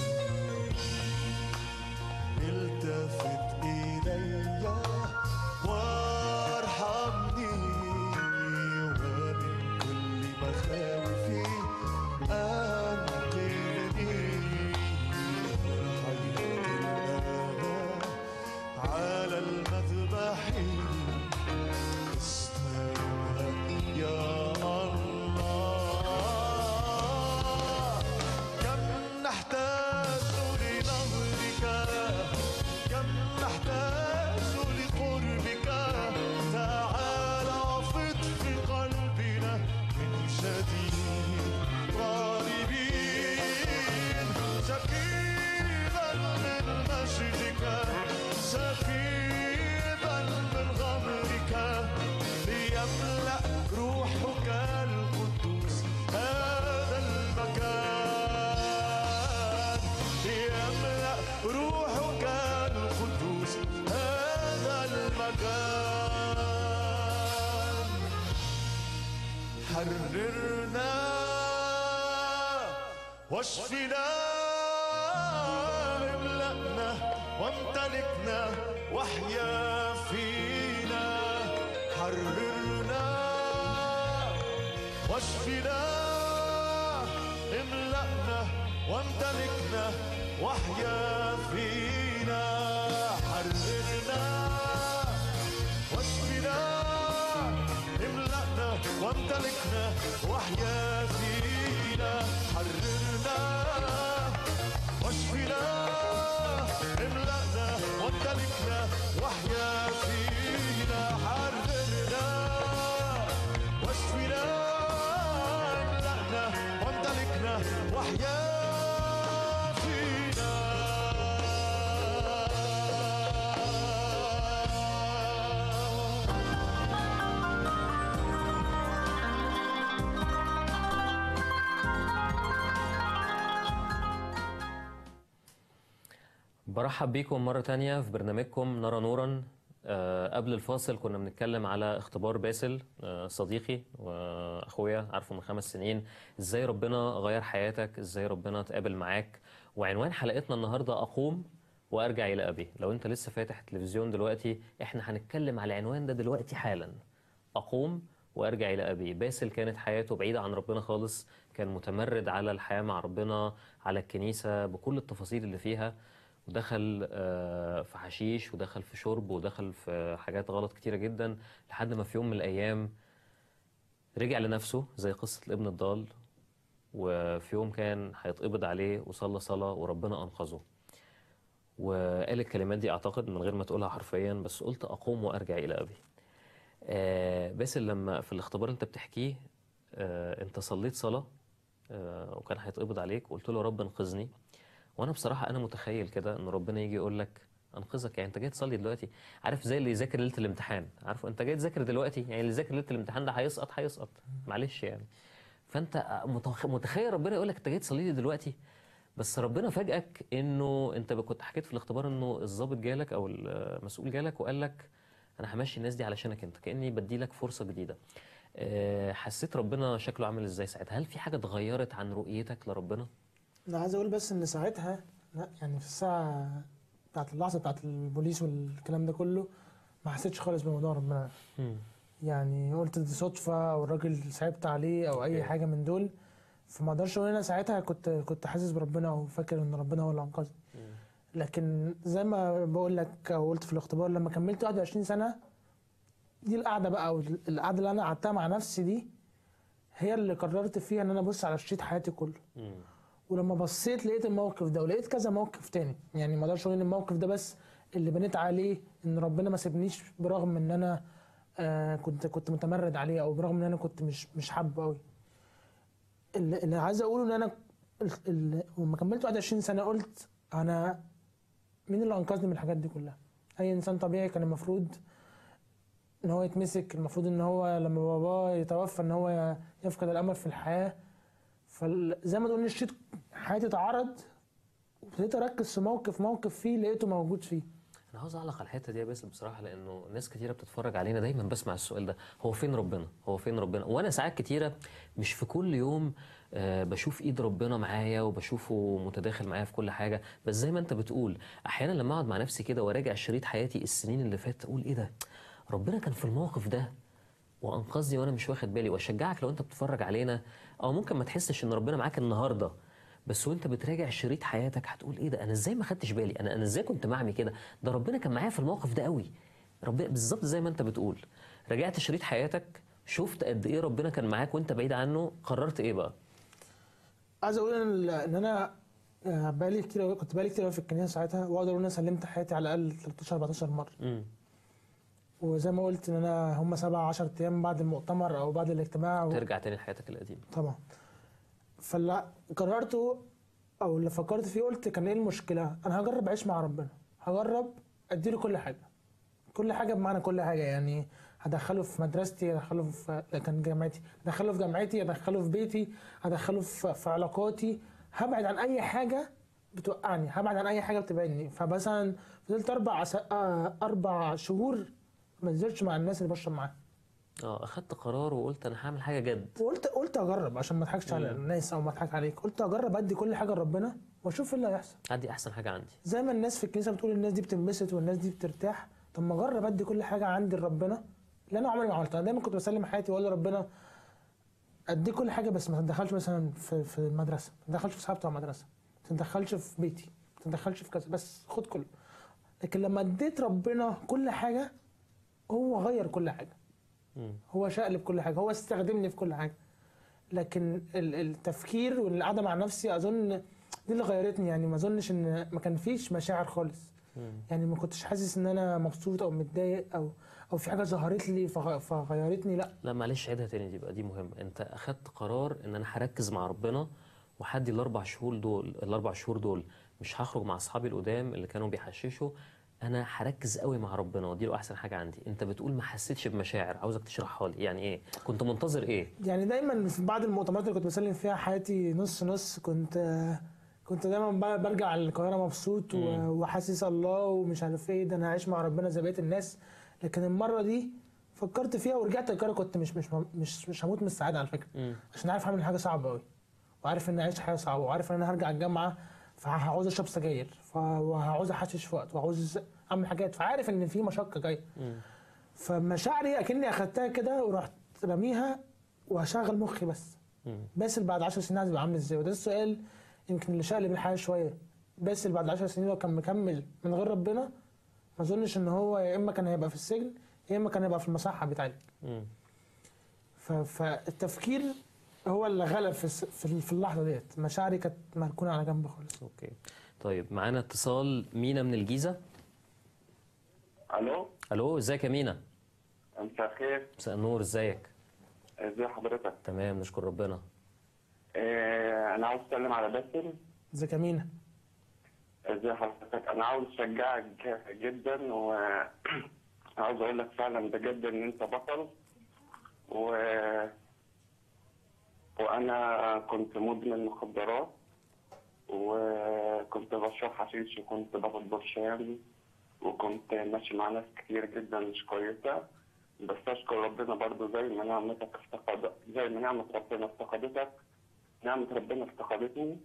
التفت إلي وارحمني ومن كل مخاوفي أنقذني حيث الآن على المذبح استلمها يا الله كم نحتاج لنهرك كم نحتاج لقربك تعال وفض في قلبنا من جديد طالبين سكيبا من مجدك سكيبا من غمرك ليملأ روحك القدوس هذا المكان ليملأ روحك القدوس هذا المكان حررنا واشفنا املأنا وامتلكنا واحيا فينا حررنا واشفنا املأنا وامتلكنا واحيا فينا حررنا واشفنا املأنا وامتلكنا واحيا فينا حررنا واشفنا املأنا وامتلكنا واحيا فينا حررنا واشفنا املأنا وامتلكنا واحيا فينا برحب بيكم مرة تانية في برنامجكم نرى نورا آه، قبل الفاصل كنا بنتكلم على اختبار باسل آه، صديقي واخويا عارفه من خمس سنين ازاي ربنا غير حياتك ازاي ربنا اتقابل معاك وعنوان حلقتنا النهارده اقوم وارجع الى ابي لو انت لسه فاتح التلفزيون دلوقتي احنا هنتكلم على العنوان ده دلوقتي حالا اقوم وارجع الى ابي باسل كانت حياته بعيده عن ربنا خالص كان متمرد على الحياه مع ربنا على الكنيسه بكل التفاصيل اللي فيها ودخل آه، في حشيش ودخل في شرب ودخل في حاجات غلط كتيرة جدا لحد ما في يوم من الأيام رجع لنفسه زي قصة الابن الضال وفي يوم كان هيتقبض عليه وصلى صلاة وربنا أنقذه وقال الكلمات دي أعتقد من غير ما تقولها حرفيا بس قلت أقوم وأرجع إلى أبي آه باسل لما في الاختبار اللي انت بتحكيه آه انت صليت صلاه آه وكان هيتقبض عليك وقلت له يا رب انقذني وانا بصراحه انا متخيل كده ان ربنا يجي يقول لك انقذك يعني انت جاي تصلي دلوقتي عارف زي اللي يذاكر ليله الامتحان عارف انت جاي تذاكر دلوقتي يعني اللي يذاكر ليله الامتحان ده هيسقط هيسقط معلش يعني فانت متخ- متخيل ربنا يقول لك انت جاي تصلي لي دلوقتي بس ربنا فاجئك انه انت كنت حكيت في الاختبار انه الضابط جالك او المسؤول جالك وقال لك انا همشي الناس دي علشانك انت كاني بدي لك فرصه جديده آه، حسيت ربنا شكله عامل ازاي ساعتها هل في حاجه اتغيرت عن رؤيتك لربنا انا عايز اقول بس ان ساعتها لا يعني في الساعه بتاعت اللحظه بتاعت البوليس والكلام ده كله ما حسيتش خالص بموضوع ربنا يعني قلت دي صدفه او الراجل صعبت عليه او اي أوكي. حاجه من دول فما اقدرش اقول انا ساعتها كنت كنت حاسس بربنا وفاكر ان ربنا هو اللي انقذني لكن زي ما بقول لك او قلت في الاختبار لما كملت 21 سنه دي القعده بقى او القعده اللي انا قعدتها مع نفسي دي هي اللي قررت فيها ان انا ابص على شريط حياتي كله مم. ولما بصيت لقيت الموقف ده ولقيت كذا موقف تاني يعني ما اقدرش اقول ان الموقف ده بس اللي بنيت عليه ان ربنا ما سابنيش برغم ان انا آه كنت كنت متمرد عليه او برغم ان انا كنت مش مش حابه قوي اللي, اللي عايز اقوله ان انا ال- ال- لما كملت 21 سنه قلت انا مين اللي انقذني من الحاجات دي كلها اي انسان طبيعي كان المفروض ان هو يتمسك المفروض ان هو لما باباه يتوفى ان هو يفقد الامل في الحياه فزي ما تقول الشيت حياتي اتعرض وابتديت اركز في موقف موقف فيه لقيته موجود فيه انا عاوز اعلق على الحته دي يا باسل بصراحه لانه ناس كتيره بتتفرج علينا دايما بسمع السؤال ده هو فين ربنا هو فين ربنا وانا ساعات كتيره مش في كل يوم آه، بشوف ايد ربنا معايا وبشوفه متداخل معايا في كل حاجه بس زي ما انت بتقول احيانا لما اقعد مع نفسي كده وراجع شريط حياتي السنين اللي فاتت اقول ايه ده ربنا كان في الموقف ده وانقذني وانا مش واخد بالي واشجعك لو انت بتتفرج علينا او ممكن ما تحسش ان ربنا معاك النهارده بس وانت بتراجع شريط حياتك هتقول ايه ده انا ازاي ما خدتش بالي انا انا ازاي كنت معمي كده ده ربنا كان معايا في الموقف ده قوي ربنا بالظبط زي ما انت بتقول رجعت شريط حياتك شفت قد ايه ربنا كان معاك وانت بعيد عنه قررت ايه بقى عايز اقول ان ان انا آه، بقالي كتير أوي- كنت بقالي كتير أوي في الكنيسه ساعتها واقدر اقول ان انا سلمت حياتي على الاقل 13 14 مره امم وزي ما قلت ان انا هم 7 10 ايام بعد المؤتمر او بعد الاجتماع و... ترجع تاني لحياتك القديمه طبعا فاللي قررته او اللي فكرت فيه قلت كان ايه المشكله انا هجرب اعيش مع ربنا هجرب اديله كل حاجه كل حاجه بمعنى كل حاجه يعني هدخله في مدرستي هدخله في كان جامعتي هدخله في جامعتي هدخله في بيتي هدخله في, في علاقاتي هبعد عن اي حاجه بتوقعني هبعد عن اي حاجه بتبعدني فمثلا فضلت اربع س... آه، اربع شهور ما نزلتش مع الناس اللي بشرب معاهم اه اخدت قرار وقلت انا هعمل حاجه جد وقلت قلت اجرب عشان ما اضحكش على مم. الناس او ما اضحك عليك قلت اجرب ادي كل حاجه لربنا واشوف ايه اللي هيحصل عندي احسن حاجه عندي زي ما الناس في الكنيسه بتقول الناس دي بتنبسط والناس دي بترتاح طب ما اجرب ادي كل حاجه عندي لربنا اللي انا عمري ما عملتها انا دايما كنت بسلم حياتي واقول لربنا ادي كل حاجه بس ما تدخلش مثلا في في المدرسه ما تدخلش في صحابي بتوع المدرسه ما تدخلش في بيتي ما تدخلش في كذا بس خد كله لكن لما اديت ربنا كل حاجه هو غير كل حاجه مم. هو شقلب كل حاجه هو استخدمني في كل حاجه لكن ال- التفكير والقعده مع نفسي اظن دي اللي غيرتني يعني ما اظنش ان ما كان فيش مشاعر خالص مم. يعني ما كنتش حاسس ان انا مبسوط او متضايق او او في حاجه ظهرت لي فغ- فغيرتني لا لا معلش عيدها تاني دي بقى دي مهمة انت اخدت قرار ان انا هركز مع ربنا وحدي الاربع شهور دول الاربع شهور دول مش هخرج مع اصحابي القدام اللي كانوا بيحششوا انا هركز قوي مع ربنا ودي له احسن حاجة عندي انت بتقول ما حسيتش بمشاعر عاوزك تشرحها لي يعني ايه كنت منتظر ايه يعني دايما في بعض المؤتمرات اللي كنت بسلم فيها حياتي نص نص كنت كنت دايما ب- برجع القاهره مبسوط و- مم. وحاسس الله ومش عارف ايه ده انا عايش مع ربنا زي بقيه الناس لكن المره دي فكرت فيها ورجعت القاهره كنت مش مش مش مش هموت من السعاده على فكره مم. عشان عارف اعمل حاجه صعبه قوي وعارف ان اعيش حياه صعبه وعارف ان انا هرجع الجامعه فهعوز اشرب سجاير ف- وهعوز احشش في وقت وهعوز اعمل حاجات فعارف ان في مشقه جايه مم. فمشاعري اكني اخدتها كده ورحت رميها وهشغل مخي بس مم. باسل بعد 10 سنين عايز يبقى عامل ازاي وده السؤال يمكن اللي شقلب الحياه شويه باسل بعد 10 سنين لو كان مكمل من غير ربنا ما اظنش ان هو يا اما كان هيبقى في السجن يا اما كان هيبقى في المصحه بتاعتي مم. ف- فالتفكير هو اللي غلب في الس- في في اللحظه ديت مشاعري كانت مركونه على جنب خالص اوكي طيب معانا اتصال مينا من الجيزة الو الو ازيك يا مينا مساء الخير مساء النور ازيك ازي حضرتك تمام نشكر ربنا آه، انا عاوز اتكلم على باسل ازيك يا مينا ازي حضرتك انا عاوز اشجعك جدا وعاوز اقول لك فعلا بجد ان انت بطل و وانا كنت مدمن مخدرات وكنت بشرب حشيش وكنت باخد برشام وكنت ماشي مع ناس كتير جدا مش كويسة بس أشكر ربنا برضو زي ما نعمتك افتقد زي ما نعمة ربنا افتقدتك نعمة ربنا افتقدتني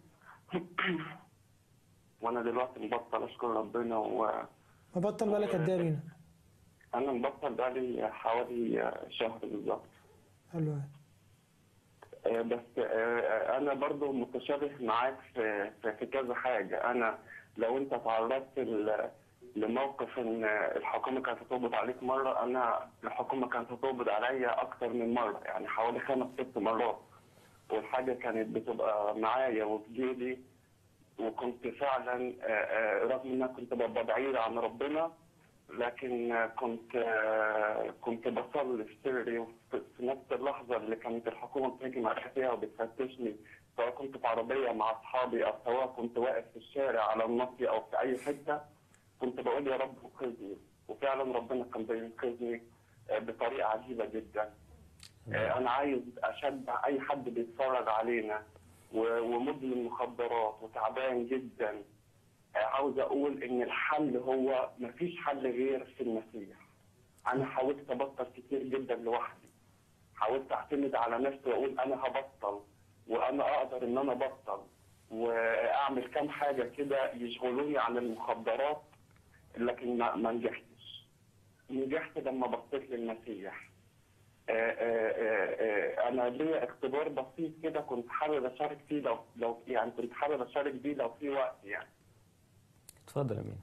وأنا دلوقتي مبطل أشكر ربنا وأنا مبطل بالك قد ايه يا مينا مبطل بقالي حوالي شهر بالظبط حلو أوي. آه، بس آه، انا برضو متشابه معاك في في في كذا حاجه انا لو انت تعرضت ل- لموقف ان الحكومه كانت هتقبض عليك مره انا الحكومه كانت هتقبض عليا اكتر من مره يعني حوالي خمس ست مرات والحاجه كانت بتبقى معايا وفي جيبي وكنت فعلا آه، آه، رغم ان انا كنت ببقى بعيد عن ربنا لكن آه، كنت آه، كنت بصلي في سري وفي في نفس اللحظه اللي كانت الحكومه بتهجم عليا فيها وبتفتشني سواء كنت في عربيه مع اصحابي او سواء كنت واقف في الشارع على النصي او في اي حته كنت بقول يا رب انقذني وفعلا ربنا كان بينقذني آه، بطريقه عجيبه جدا آه، انا عايز اشجع اي حد بيتفرج علينا و- ومدمن مخدرات وتعبان جدا آه، عاوز اقول ان الحل هو مفيش حل غير في المسيح انا حاولت ابطل كتير جدا لوحدي حاولت اعتمد على نفسي واقول انا هبطل وانا اقدر ان انا ابطل واعمل كام حاجه كده يشغلوني عن المخدرات لكن ما ما نجحتش نجحت لما بصيت للمسيح آه، آه، آه، آه، انا ليا اختبار بسيط كده كنت حابب اشارك فيه لو لو يعني كنت حابب اشارك بيه لو في وقت يعني اتفضل يا مينا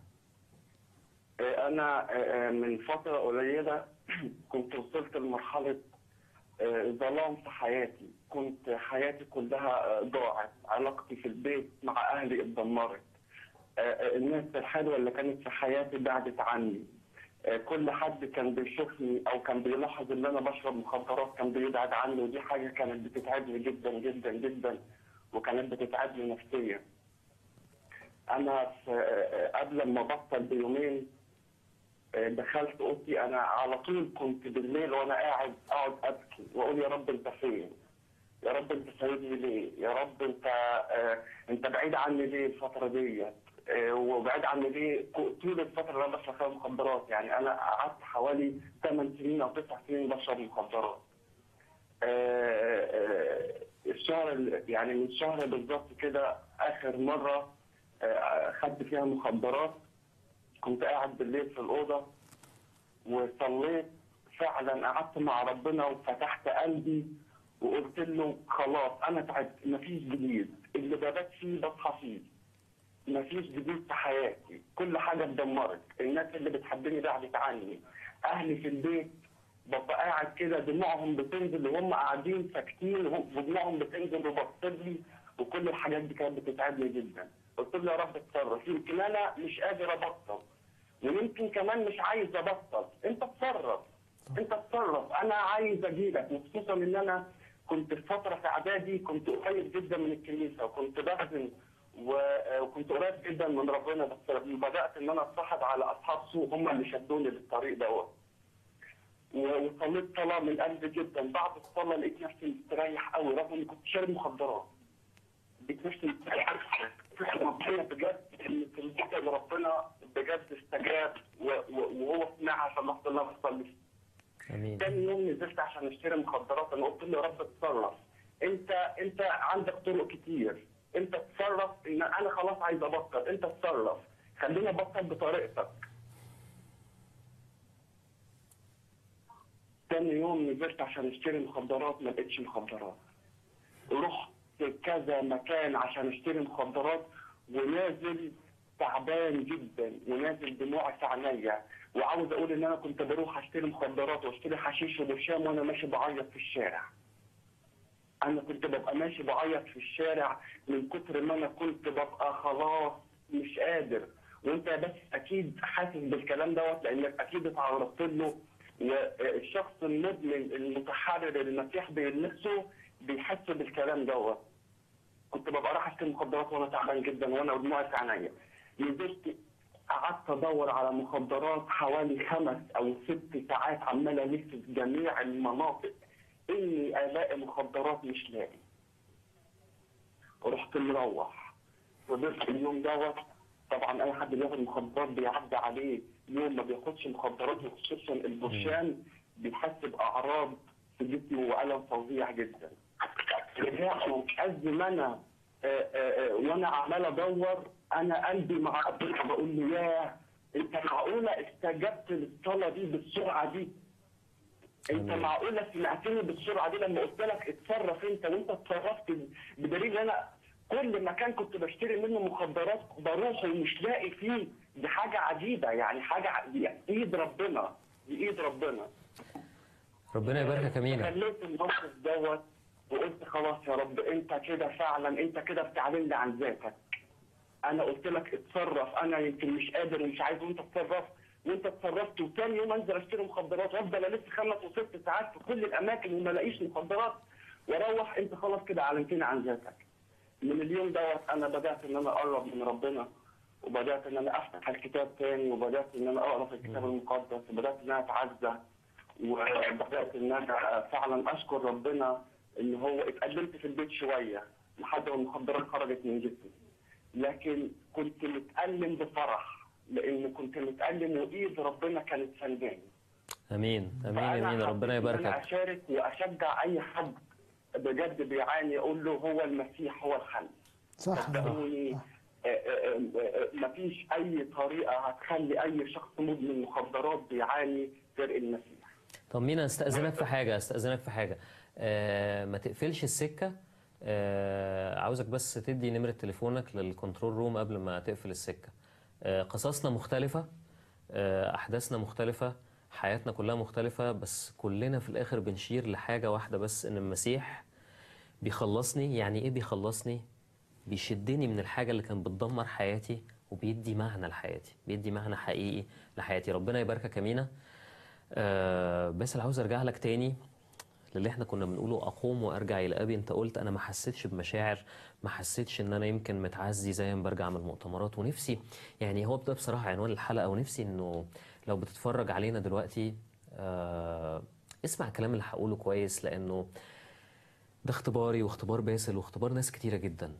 آه، انا آه، آه، من فتره قليله كنت وصلت لمرحله آه، ظلام في حياتي كنت حياتي كلها آه، ضاعت علاقتي في البيت مع اهلي اتدمرت آه، آه، الناس الحلوه اللي كانت في حياتي بعدت عني آه، كل حد كان بيشوفني او كان بيلاحظ ان انا بشرب مخدرات كان بيبعد عني ودي حاجه كانت بتتعبني جدا جدا جدا وكانت بتتعبني نفسيا انا في آه، قبل ما ابطل بيومين آه، دخلت اوضتي انا على طول كنت بالليل وانا قاعد اقعد ابكي واقول يا رب انت فين؟ يا رب انت سايبني ليه؟ يا رب انت آه انت بعيد عني ليه الفتره ديت؟ آه وبعيد عني ليه ك- طول الفتره اللي انا بشرب فيها مخدرات يعني انا قعدت حوالي 8 سنين او 9 سنين بشرب مخدرات. آه آه الشهر ال- يعني من شهر بالظبط كده اخر مره آه خدت فيها مخدرات كنت قاعد بالليل في الأوضة وصليت فعلا قعدت مع ربنا وفتحت قلبي وقلت له خلاص أنا تعبت مفيش جديد اللي ببات فيه بصحى فيه مفيش جديد في حياتي كل حاجة اتدمرت الناس اللي بتحبني بعدت عني أهلي في البيت ببقى قاعد كده دموعهم بتنزل وهم قاعدين ساكتين وهم- ودموعهم بتنزل وبصر لي وكل الحاجات دي كانت بتتعبني جدا قلت له يا رب اتصرف يمكن انا مش قادر ابطل ويمكن كمان مش عايز ابطل انت اتصرف انت اتصرف انا عايز اجيلك وخصوصا ان انا كنت في فتره في اعدادي كنت قريب جدا من الكنيسه وكنت بخدم و- وكنت قريب جدا من ربنا بس بدات ان انا اتصاحب على اصحاب سوء هم اللي شدوني للطريق دوت و- وصليت صلاه من قلبي جدا بعد الصلاه لقيت نفسي مستريح قوي رغم اني كنت شارب مخدرات لقيت نفسي مستريح فكرة ربنا بجد ان في الوقت اللي ربنا بجد استجاب و- و- وهو سمعها عشان اللحظه اللي انا بصلي فيها. امين تاني يوم نزلت عشان اشتري مخدرات انا قلت له يا رب اتصرف انت انت عندك طرق كتير انت اتصرف ان انا خلاص عايز ابطل انت اتصرف خليني ابطل بطريقتك تاني يوم نزلت عشان اشتري مخدرات ما لقيتش مخدرات رحت كذا مكان عشان اشتري مخدرات ونازل تعبان جدا ونازل دموعي في عينيا وعاوز اقول ان انا كنت بروح اشتري مخدرات واشتري حشيش وبرشام وانا ماشي بعيط في الشارع انا كنت ببقى ماشي بعيط في الشارع من كتر ما انا كنت ببقى خلاص مش قادر وانت بس اكيد حاسس بالكلام دوت لانك اكيد اتعرضت له والشخص المدمن المتحرر اللي المسيح بيلمسه بيحس بالكلام دوت كنت ببقى رايح اشتري مخدرات وانا تعبان جدا وانا ودموعي في عينيا نزلت قعدت ادور على مخدرات حوالي خمس او ست ساعات عمال الف في جميع المناطق اني الاقي مخدرات مش لاقي ورحت مروح فضلت اليوم دوت طبعا اي حد بياخد مخدرات بيعدي عليه يوم ما بياخدش مخدرات وخصوصا البرشام بيحس باعراض في جسمه والم فظيع جدا رجعت وقد ما انا آه، آه، آه، وانا عمال ادور انا قلبي مع ربنا بقول له ياه انت معقوله استجبت للصلاه دي بالسرعه دي؟ انت آمين. معقوله سمعتني بالسرعه دي لما قلت لك اتصرف انت وانت اتصرفت بدليل ان انا كل مكان كنت بشتري منه مخدرات بروح ومش لاقي فيه دي حاجه عجيبه يعني حاجه ع- دي ايد ربنا دي ايد ربنا ربنا يباركك يا مينا خليت الموقف دوت وقلت خلاص يا رب انت كده فعلا انت كده بتعلمني عن ذاتك انا قلت لك اتصرف انا يمكن مش قادر ومش عايز وانت اتصرف وانت اتصرفت وتاني يوم انزل اشتري مخدرات وافضل الف خمس وست ساعات في كل الاماكن وما الاقيش مخدرات واروح انت خلاص كده علمتني عن ذاتك من اليوم دوت انا بدات ان انا اقرب من ربنا وبدات ان انا افتح الكتاب تاني وبدات ان انا اقرا في الكتاب المقدس وبدات ان انا اتعزى وبدات ان انا فعلا اشكر ربنا ان هو اتقدمت في البيت شويه لحد ما المخدرات خرجت من جسمي لكن كنت متألم بفرح لان كنت متألم وايد ربنا كانت سنداني امين امين فأنا يا مينا ربنا حبيت إن انا يباركك اشارك واشجع اي حد بجد بيعاني اقول له هو المسيح هو الحل صح صدقوني صح. آه، آه، آه، مفيش اي طريقه هتخلي اي شخص مدمن مخدرات بيعاني غير المسيح طب مينا استأذنك في حاجة استأذنك في حاجة آه ما تقفلش السكة آه عاوزك بس تدي نمرة تليفونك للكنترول روم قبل ما تقفل السكة آه قصصنا مختلفة آه أحداثنا مختلفة حياتنا كلها مختلفة بس كلنا في الآخر بنشير لحاجة واحدة بس إن المسيح بيخلصني يعني إيه بيخلصني؟ بيشدني من الحاجة اللي كانت بتدمر حياتي وبيدي معنى لحياتي بيدي معنى حقيقي لحياتي ربنا يباركك يا مينا آه بس اللي عاوز ارجع لك تاني للي احنا كنا بنقوله اقوم وارجع الى ابي انت قلت انا ما حسيتش بمشاعر ما حسيتش ان انا يمكن متعزي زي ما برجع من المؤتمرات ونفسي يعني هو ده بصراحه عنوان الحلقه ونفسي انه لو بتتفرج علينا دلوقتي آه اسمع الكلام اللي هقوله كويس لانه ده اختباري واختبار باسل واختبار ناس كتيره جدا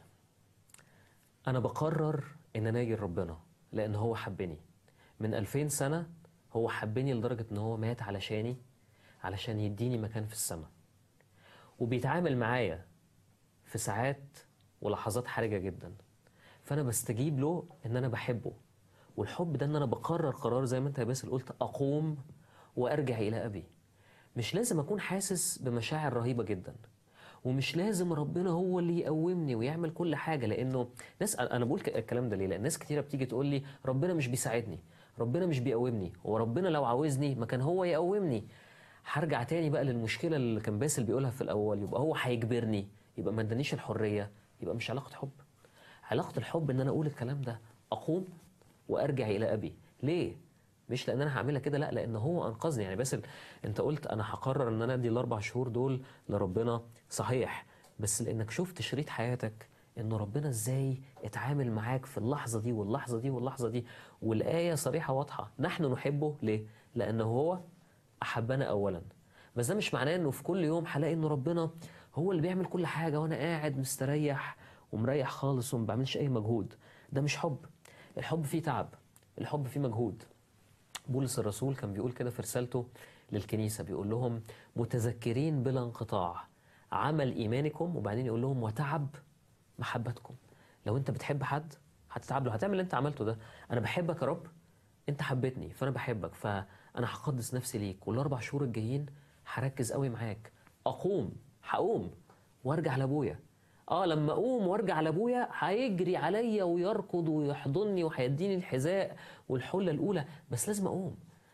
انا بقرر ان انا اجي لربنا لان هو حبني من 2000 سنه هو حبني لدرجه ان هو مات علشاني علشان يديني مكان في السماء وبيتعامل معايا في ساعات ولحظات حرجه جدا فانا بستجيب له ان انا بحبه والحب ده ان انا بقرر قرار زي ما انت يا باسل قلت اقوم وارجع الى ابي مش لازم اكون حاسس بمشاعر رهيبه جدا ومش لازم ربنا هو اللي يقومني ويعمل كل حاجه لانه ناس انا بقول ك- الكلام ده ليه لان ناس كتيره بتيجي تقول لي ربنا مش بيساعدني ربنا مش بيقومني هو ربنا لو عاوزني ما كان هو يقومني هرجع تاني بقى للمشكله اللي كان باسل بيقولها في الاول يبقى هو هيجبرني يبقى ما ادانيش الحريه يبقى مش علاقه حب علاقه الحب ان انا اقول الكلام ده اقوم وارجع الى ابي ليه مش لان انا هعملها كده لا لان هو انقذني يعني باسل انت قلت انا هقرر ان انا ادي الاربع شهور دول لربنا صحيح بس لانك شفت شريط حياتك ان ربنا ازاي اتعامل معاك في اللحظه دي واللحظه دي واللحظه دي والايه صريحه واضحه نحن نحبه ليه لانه هو احبنا اولا بس ده مش معناه انه في كل يوم هلاقي ان ربنا هو اللي بيعمل كل حاجه وانا قاعد مستريح ومريح خالص وما بعملش اي مجهود ده مش حب الحب فيه تعب الحب فيه مجهود بولس الرسول كان بيقول كده في رسالته للكنيسة بيقول لهم متذكرين بلا انقطاع عمل إيمانكم وبعدين يقول لهم وتعب محبتكم لو أنت بتحب حد هتتعب له هتعمل اللي أنت عملته ده أنا بحبك يا رب أنت حبيتني فأنا بحبك فأنا هقدس نفسي ليك والأربع شهور الجايين هركز قوي معاك أقوم هقوم وارجع لأبويا اه لما اقوم وارجع لابويا هيجري عليا ويركض ويحضني وهيديني الحذاء والحله الاولى بس لازم اقوم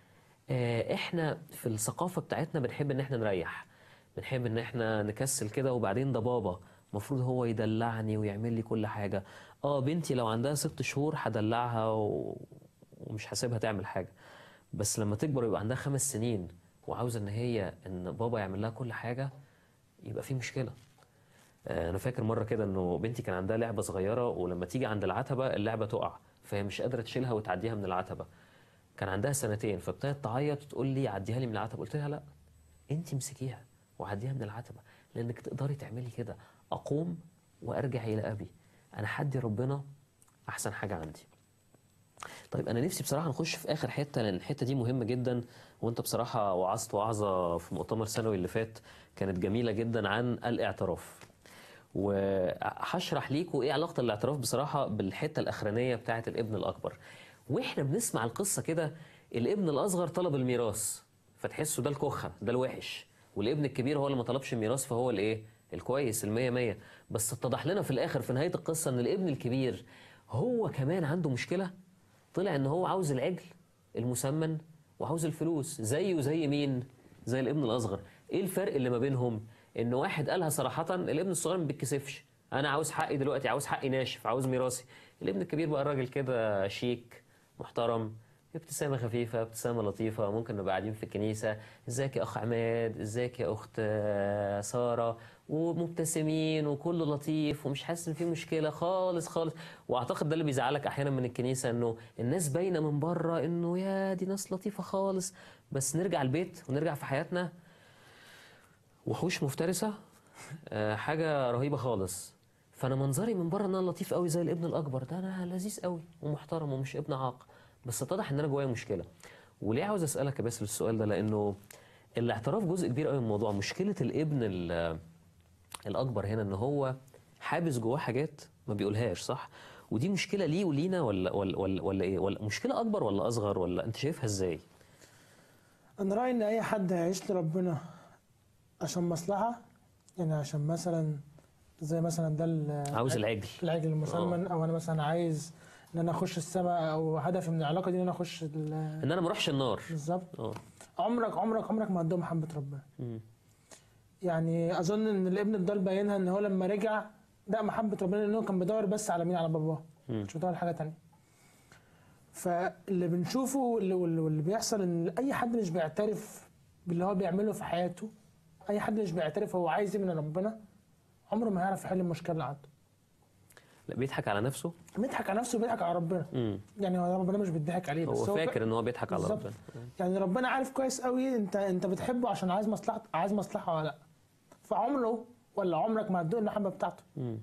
آه احنا في الثقافه بتاعتنا بنحب ان احنا نريح بنحب ان احنا نكسل كده وبعدين ده بابا المفروض هو يدلعني ويعمل لي كل حاجه اه بنتي لو عندها ست شهور هدلعها و... ومش هسيبها تعمل حاجه بس لما تكبر ويبقى عندها خمس سنين وعاوزه ان هي ان بابا يعمل لها كل حاجه يبقى في مشكله آه، انا فاكر مره كده انه بنتي كان عندها لعبه صغيره ولما تيجي عند العتبه اللعبه تقع فهي مش قادره تشيلها وتعديها من العتبه كان عندها سنتين فابتدت تعيط وتقول لي عديها لي من العتبه قلت لها لا انت امسكيها وعديها من العتبه لانك تقدري تعملي كده اقوم وارجع الى ابي انا حدي ربنا احسن حاجه عندي طيب انا نفسي بصراحه نخش في اخر حته لان الحته دي مهمه جدا وانت بصراحه وعظت وعظه في مؤتمر سنوي اللي فات كانت جميله جدا عن الاعتراف وهشرح ليكوا ايه علاقه الاعتراف بصراحه بالحته الاخرانيه بتاعه الابن الاكبر واحنا بنسمع القصه كده الابن الاصغر طلب الميراث فتحسوا ده الكخه ده الوحش والابن الكبير هو اللي ما طلبش الميراث فهو الايه الكويس المية مية بس اتضح لنا في الاخر في نهايه القصه ان الابن الكبير هو كمان عنده مشكله طلع ان هو عاوز العجل المسمن وعاوز الفلوس زيه زي مين زي الابن الاصغر ايه الفرق اللي ما بينهم ان واحد قالها صراحه الابن الصغير ما بيتكسفش انا عاوز حقي دلوقتي عاوز حقي ناشف عاوز ميراثي الابن الكبير بقى الراجل كده شيك محترم ابتسامة خفيفة ابتسامة لطيفة ممكن نبقى قاعدين في الكنيسة ازيك يا أخ عماد ازيك يا أخت آه، سارة ومبتسمين وكله لطيف ومش حاسس إن في مشكلة خالص خالص وأعتقد ده اللي بيزعلك أحيانا من الكنيسة إنه الناس باينة من بره إنه يا دي ناس لطيفة خالص بس نرجع البيت ونرجع في حياتنا وحوش مفترسة آه، حاجة رهيبة خالص فأنا منظري من بره إن أنا لطيف قوي زي الابن الأكبر ده أنا لذيذ قوي ومحترم ومش ابن عاق بس اتضح إن أنا جوايا مشكلة وليه عاوز أسألك يا باسل السؤال ده لأنه الاعتراف جزء كبير قوي من الموضوع مشكلة الابن ال- الأكبر هنا إن هو حابس جواه حاجات ما بيقولهاش صح ودي مشكلة ليه ولينا ولا ولا ولا, ولا إيه ولا مشكلة أكبر ولا أصغر ولا أنت شايفها إزاي؟ انا رايي ان اي حد هيعيش لربنا عشان مصلحه يعني عشان مثلا زي مثلا ده ال- عاوز العجل العجل المسمن او انا مثلا عايز ان انا اخش السماء او هدفي من العلاقه دي ان انا اخش ال- إن أنا ما أروحش النار بالظبط اه عمرك عمرك عمرك ما هتدوم محبه ربنا مم. يعني اظن ان الابن الضال باينها ان هو لما رجع ده محبه ربنا لانه كان بيدور بس على مين على باباه مم. مش بيدور على حاجه تانية فاللي بنشوفه واللي, واللي واللي بيحصل ان اي حد مش بيعترف باللي هو بيعمله في حياته اي حد مش بيعترف هو عايز ايه من ربنا عمره ما هيعرف يحل المشكله اللي عنده لا بيضحك على نفسه بيضحك على نفسه وبيضحك على ربنا مم. يعني هو ربنا مش بيضحك عليه بس هو فاكر ان هو بيضحك على بالظبط. ربنا يعني ربنا عارف كويس قوي انت انت بتحبه عشان عايز مصلحه عايز مصلحه ولا لا فعمره ولا عمرك ما هتدوق المحبه بتاعته مم.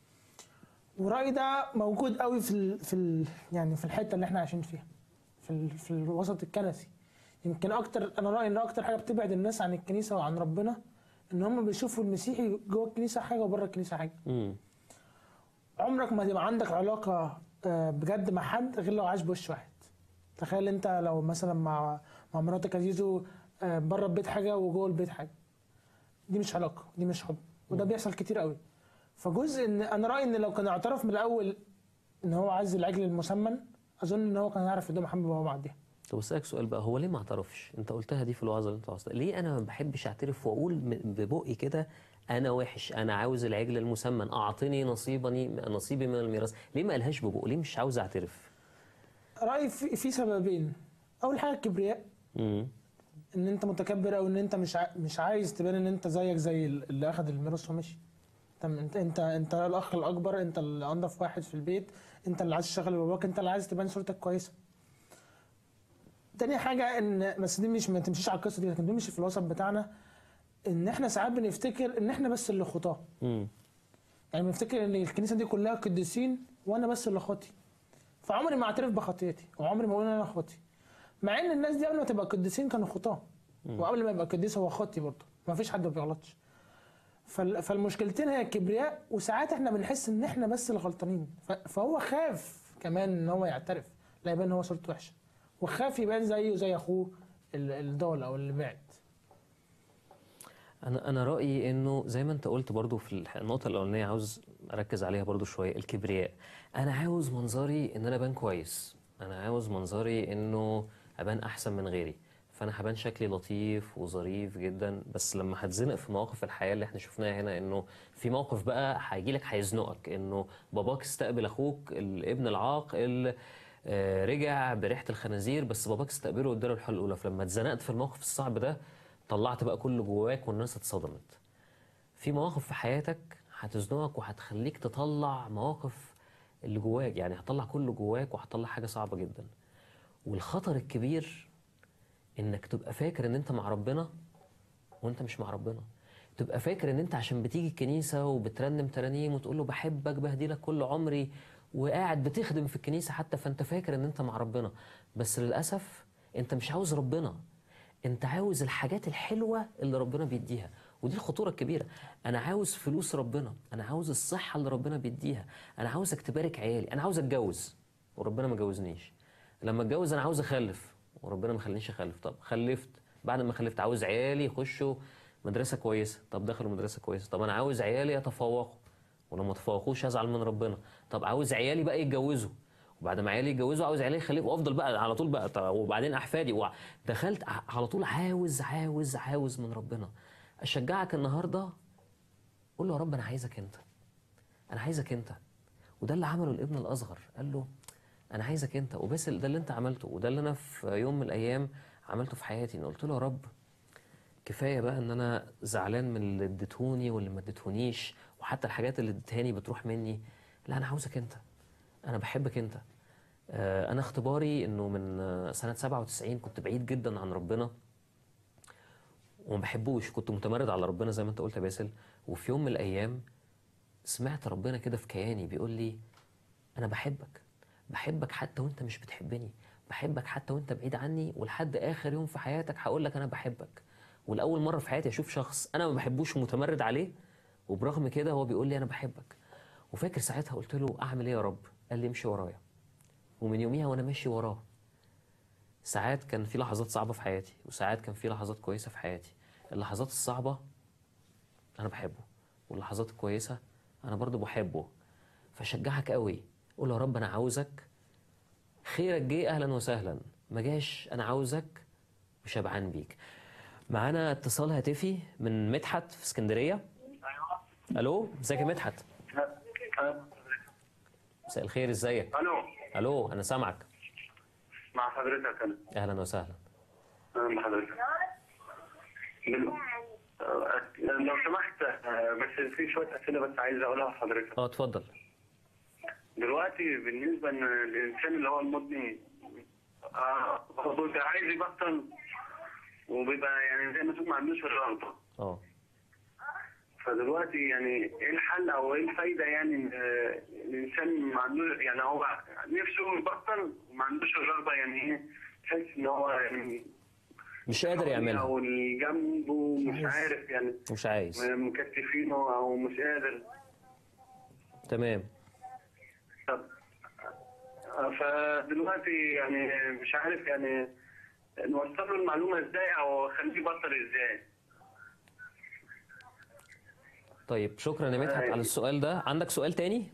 ورأيي ده موجود قوي في ال في ال يعني في الحته اللي احنا عايشين فيها في ال في الوسط الكنسي يمكن اكتر انا رايي ان اكتر حاجه بتبعد الناس عن الكنيسه وعن ربنا ان هم بيشوفوا المسيحي جوه الكنيسه حاجه وبره الكنيسه حاجه مم. عمرك ما هتبقى عندك علاقه آه، بجد مع حد غير لو عايش بوش واحد تخيل انت لو مثلا مع مع مراتك يا زيزو آه، بره البيت حاجه وجوه البيت حاجه دي مش علاقه دي مش حب وده بيحصل كتير قوي فجزء ان انا رايي ان لو كان اعترف من الاول ان هو عايز العجل المسمن اظن ان هو كان هيعرف يدوم محمد وهو معديها طب اسالك سؤال بقى هو ليه ما اعترفش؟ انت قلتها دي في الوعظه اللي انت وعظتها، ليه انا ما بحبش اعترف واقول م- ببقي كده انا وحش انا عاوز العجل المسمن اعطني نصيبني نصيبي من الميراث، ليه ما قالهاش ببقه؟ ليه مش عاوز اعترف؟ رايي في, في سببين اول حاجه الكبرياء امم ان انت متكبر او ان انت مش ع... مش عايز تبان ان انت زيك زي اللي اخذ الميراث ومشي طب انت انت انت الاخ الاكبر انت اللي انضف واحد في البيت انت اللي عايز تشتغل باباك انت اللي عايز تبان صورتك كويسه تاني حاجه ان بس دي مش ما تمشيش على القصه دي لكن تمشي في الوسط بتاعنا ان احنا ساعات بنفتكر ان احنا بس اللي خطاه امم يعني بنفتكر ان الكنيسه دي كلها قديسين وانا بس اللي خاطي فعمري ما اعترف بخطيتي وعمري ما اقول ان انا خاطي مع ان الناس دي قبل ما تبقى قديسين كانوا خطاه وقبل ما يبقى قديس هو خاطي برضه ما فيش حد ما بيغلطش فال- فالمشكلتين هي الكبرياء وساعات احنا بنحس ان احنا بس اللي غلطانين ف- فهو خاف كمان ان هو يعترف لا يبان ان هو صورته وحشه وخاف يبان زيه زي اخوه ال- الضال او اللي بعد انا انا رايي انه زي ما انت قلت برضو في الح- النقطه الاولانيه عاوز اركز عليها برضو شويه الكبرياء انا عاوز منظري ان انا ابان كويس انا عاوز منظري انه ابان احسن من غيري فانا هبان شكلي لطيف وظريف جدا بس لما هتزنق في مواقف الحياه اللي احنا شفناها هنا انه في موقف بقى هيجي لك هيزنقك انه باباك استقبل اخوك الابن العاق اللي آه، رجع بريحه الخنازير بس باباك استقبله واداله الحل الاولى فلما اتزنقت في الموقف الصعب ده طلعت بقى كل جواك والناس اتصدمت في مواقف في حياتك هتزنقك وهتخليك تطلع مواقف اللي جواك يعني هتطلع كل جواك وهتطلع حاجه صعبه جدا والخطر الكبير انك تبقى فاكر ان انت مع ربنا وانت مش مع ربنا تبقى فاكر ان انت عشان بتيجي الكنيسه وبترنم ترانيم وتقول له بحبك بهديلك كل عمري وقاعد بتخدم في الكنيسه حتى فانت فاكر ان انت مع ربنا بس للاسف انت مش عاوز ربنا انت عاوز الحاجات الحلوه اللي ربنا بيديها ودي الخطوره الكبيره انا عاوز فلوس ربنا انا عاوز الصحه اللي ربنا بيديها انا عاوزك تبارك عيالي انا عاوز اتجوز وربنا ما جوزنيش لما اتجوز انا عاوز اخلف وربنا ما خلانيش اخلف طب خلفت بعد ما خلفت عاوز عيالي يخشوا مدرسه كويسه طب دخلوا مدرسه كويسه طب انا عاوز عيالي يتفوقوا ولما ما تفوقوش ازعل من ربنا طب عاوز عيالي بقى يتجوزوا وبعد ما عيالي يتجوزوا عاوز عيالي يخلفوا وافضل بقى على طول بقى طب وبعدين احفادي وع- دخلت ع- على طول عاوز عاوز عاوز من ربنا اشجعك النهارده قول له يا رب انا عايزك انت انا عايزك انت وده اللي عمله الابن الاصغر قال له انا عايزك انت وبس ده اللي انت عملته وده اللي انا في يوم من الايام عملته في حياتي ان قلت له يا رب كفايه بقى ان انا زعلان من اللي اديتهوني واللي ما اديتهونيش وحتى الحاجات اللي اديتهاني بتروح مني لا انا عاوزك انت انا بحبك انت آه، انا اختباري انه من آه، سنه 97 كنت بعيد جدا عن ربنا وما بحبوش كنت متمرد على ربنا زي ما انت قلت يا باسل وفي يوم من الايام سمعت ربنا كده في كياني بيقول لي انا بحبك بحبك حتى وانت مش بتحبني بحبك حتى وانت بعيد عني ولحد اخر يوم في حياتك هقول لك انا بحبك ولاول مره في حياتي اشوف شخص انا ما بحبوش ومتمرد عليه وبرغم كده هو بيقول لي انا بحبك وفاكر ساعتها قلت له اعمل ايه يا رب قال لي امشي ورايا ومن يوميها وانا ماشي وراه ساعات كان في لحظات صعبه في حياتي وساعات كان في لحظات كويسه في حياتي اللحظات الصعبه انا بحبه واللحظات الكويسه انا برضو بحبه فشجعك قوي قول يا رب انا عاوزك خيرك جه اهلا وسهلا ما جاش انا عاوزك وشبعان بيك معانا اتصال هاتفي من مدحت في اسكندريه الو ازيك يا مدحت مساء الخير ازيك الو الو انا سامعك مع حضرتك انا اهلا وسهلا اهلا بحضرتك دل- آه، لو سمحت آه، بس في شويه اسئله بس عايز اقولها لحضرتك اه اتفضل دلوقتي بالنسبه إن للانسان اللي هو المدمن آه، هو بيبقى عايز يبطل وبيبقى يعني زي ما تقول ما عندوش الرغبه اه فدلوقتي يعني ايه الحل او ايه الفايده يعني ان آه، الانسان ما عندوش يعني هو نفسه يبطل وما عندوش الرغبه يعني ايه تحس ان هو يعني مش قادر يعملها او اللي جنبه مش عارف يعني مش عايز مكتفينه او مش قادر تمام طب آه، فدلوقتي يعني مش عارف يعني نوصل له المعلومه ازاي او خليه يبطل ازاي طيب شكرا يا مدحت على السؤال ده عندك سؤال تاني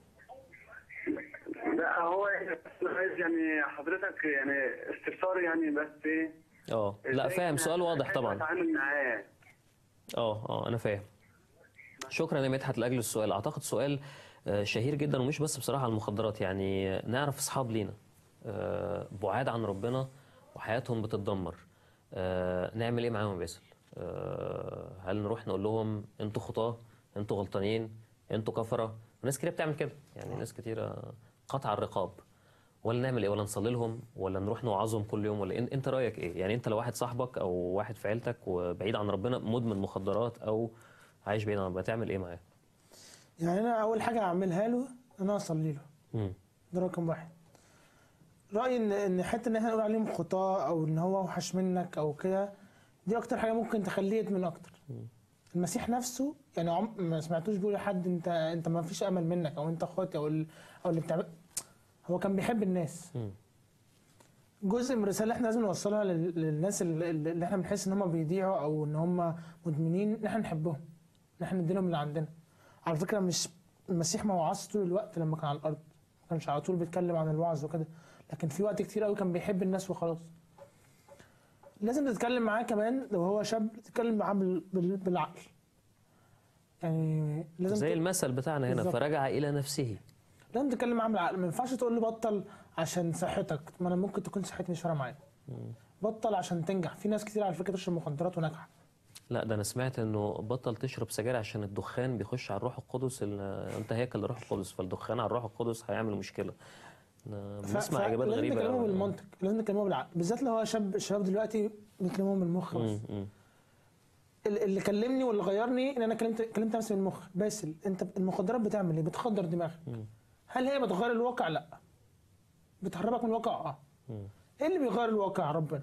لا هو عايز يعني حضرتك يعني استفسار يعني بس ايه اه لا إزاي فاهم سؤال واضح كيف طبعا اتعامل معاه اه اه انا فاهم شكرا يا مدحت لاجل السؤال اعتقد سؤال آه، شهير جدا ومش بس بصراحه على المخدرات يعني نعرف اصحاب لينا آه، بعاد عن ربنا وحياتهم بتتدمر آه، نعمل ايه معاهم يا باسل آه، هل نروح نقول لهم انتوا خطاه انتوا غلطانين انتوا كفره وناس كتير بتعمل كده يعني ناس كتير قطع الرقاب ولا نعمل ايه ولا نصلي لهم ولا نروح نوعظهم كل يوم ولا إن- انت رايك ايه يعني انت لو واحد صاحبك او واحد في عيلتك وبعيد عن ربنا مدمن مخدرات او عايش بعيد عن ربنا تعمل ايه معاه يعني انا اول حاجه اعملها له ان انا اصلي له مم. ده رقم واحد رايي ان ان حته ان احنا نقول عليهم خطاه او ان هو اوحش منك او كده دي اكتر حاجه ممكن تخليه يدمن اكتر المسيح نفسه يعني عم ما سمعتوش بيقول لحد انت انت ما فيش امل منك او انت خاطئ او ال- او اللي بتعمل هو كان بيحب الناس مم. جزء من الرساله احنا لازم نوصلها لل- للناس اللي, اللي احنا بنحس ان هم بيضيعوا او ان هم مدمنين ان احنا نحبهم ان احنا نديلهم اللي عندنا على فكره مش المسيح ما وعظش طول الوقت لما كان على الارض ما كانش على طول بيتكلم عن الوعظ وكده لكن في وقت كتير قوي كان بيحب الناس وخلاص لازم تتكلم معاه كمان لو هو شاب تتكلم معاه بال- بال- بالعقل يعني لازم زي ت- المثل بتاعنا هنا بالظبط. فرجع الى نفسه لازم تتكلم معاه بالعقل ما ينفعش تقول له بطل عشان صحتك ما انا ممكن تكون صحتي مش فارقه معايا بطل عشان تنجح في ناس كتير على فكره تشرب مخدرات وناجحه لا ده انا سمعت انه بطل تشرب سجاير عشان الدخان بيخش على الروح القدس ال- انت هيكل الروح القدس فالدخان على الروح القدس هيعمل مشكله أنا ف- بنسمع اجابات لازم غريبه نكلمه أوي. بالمنطق لازم نكلمه بالعقل بالذات لو هو شاب الشباب دلوقتي بيكلموه بالمخ بس مم، مم. ال- اللي كلمني واللي غيرني ان انا كلمت كلمت نفسي بالمخ باسل انت المخدرات بتعمل ايه بتخدر دماغك هل هي بتغير الواقع لا بتهربك من الواقع اه ايه اللي بيغير الواقع ربنا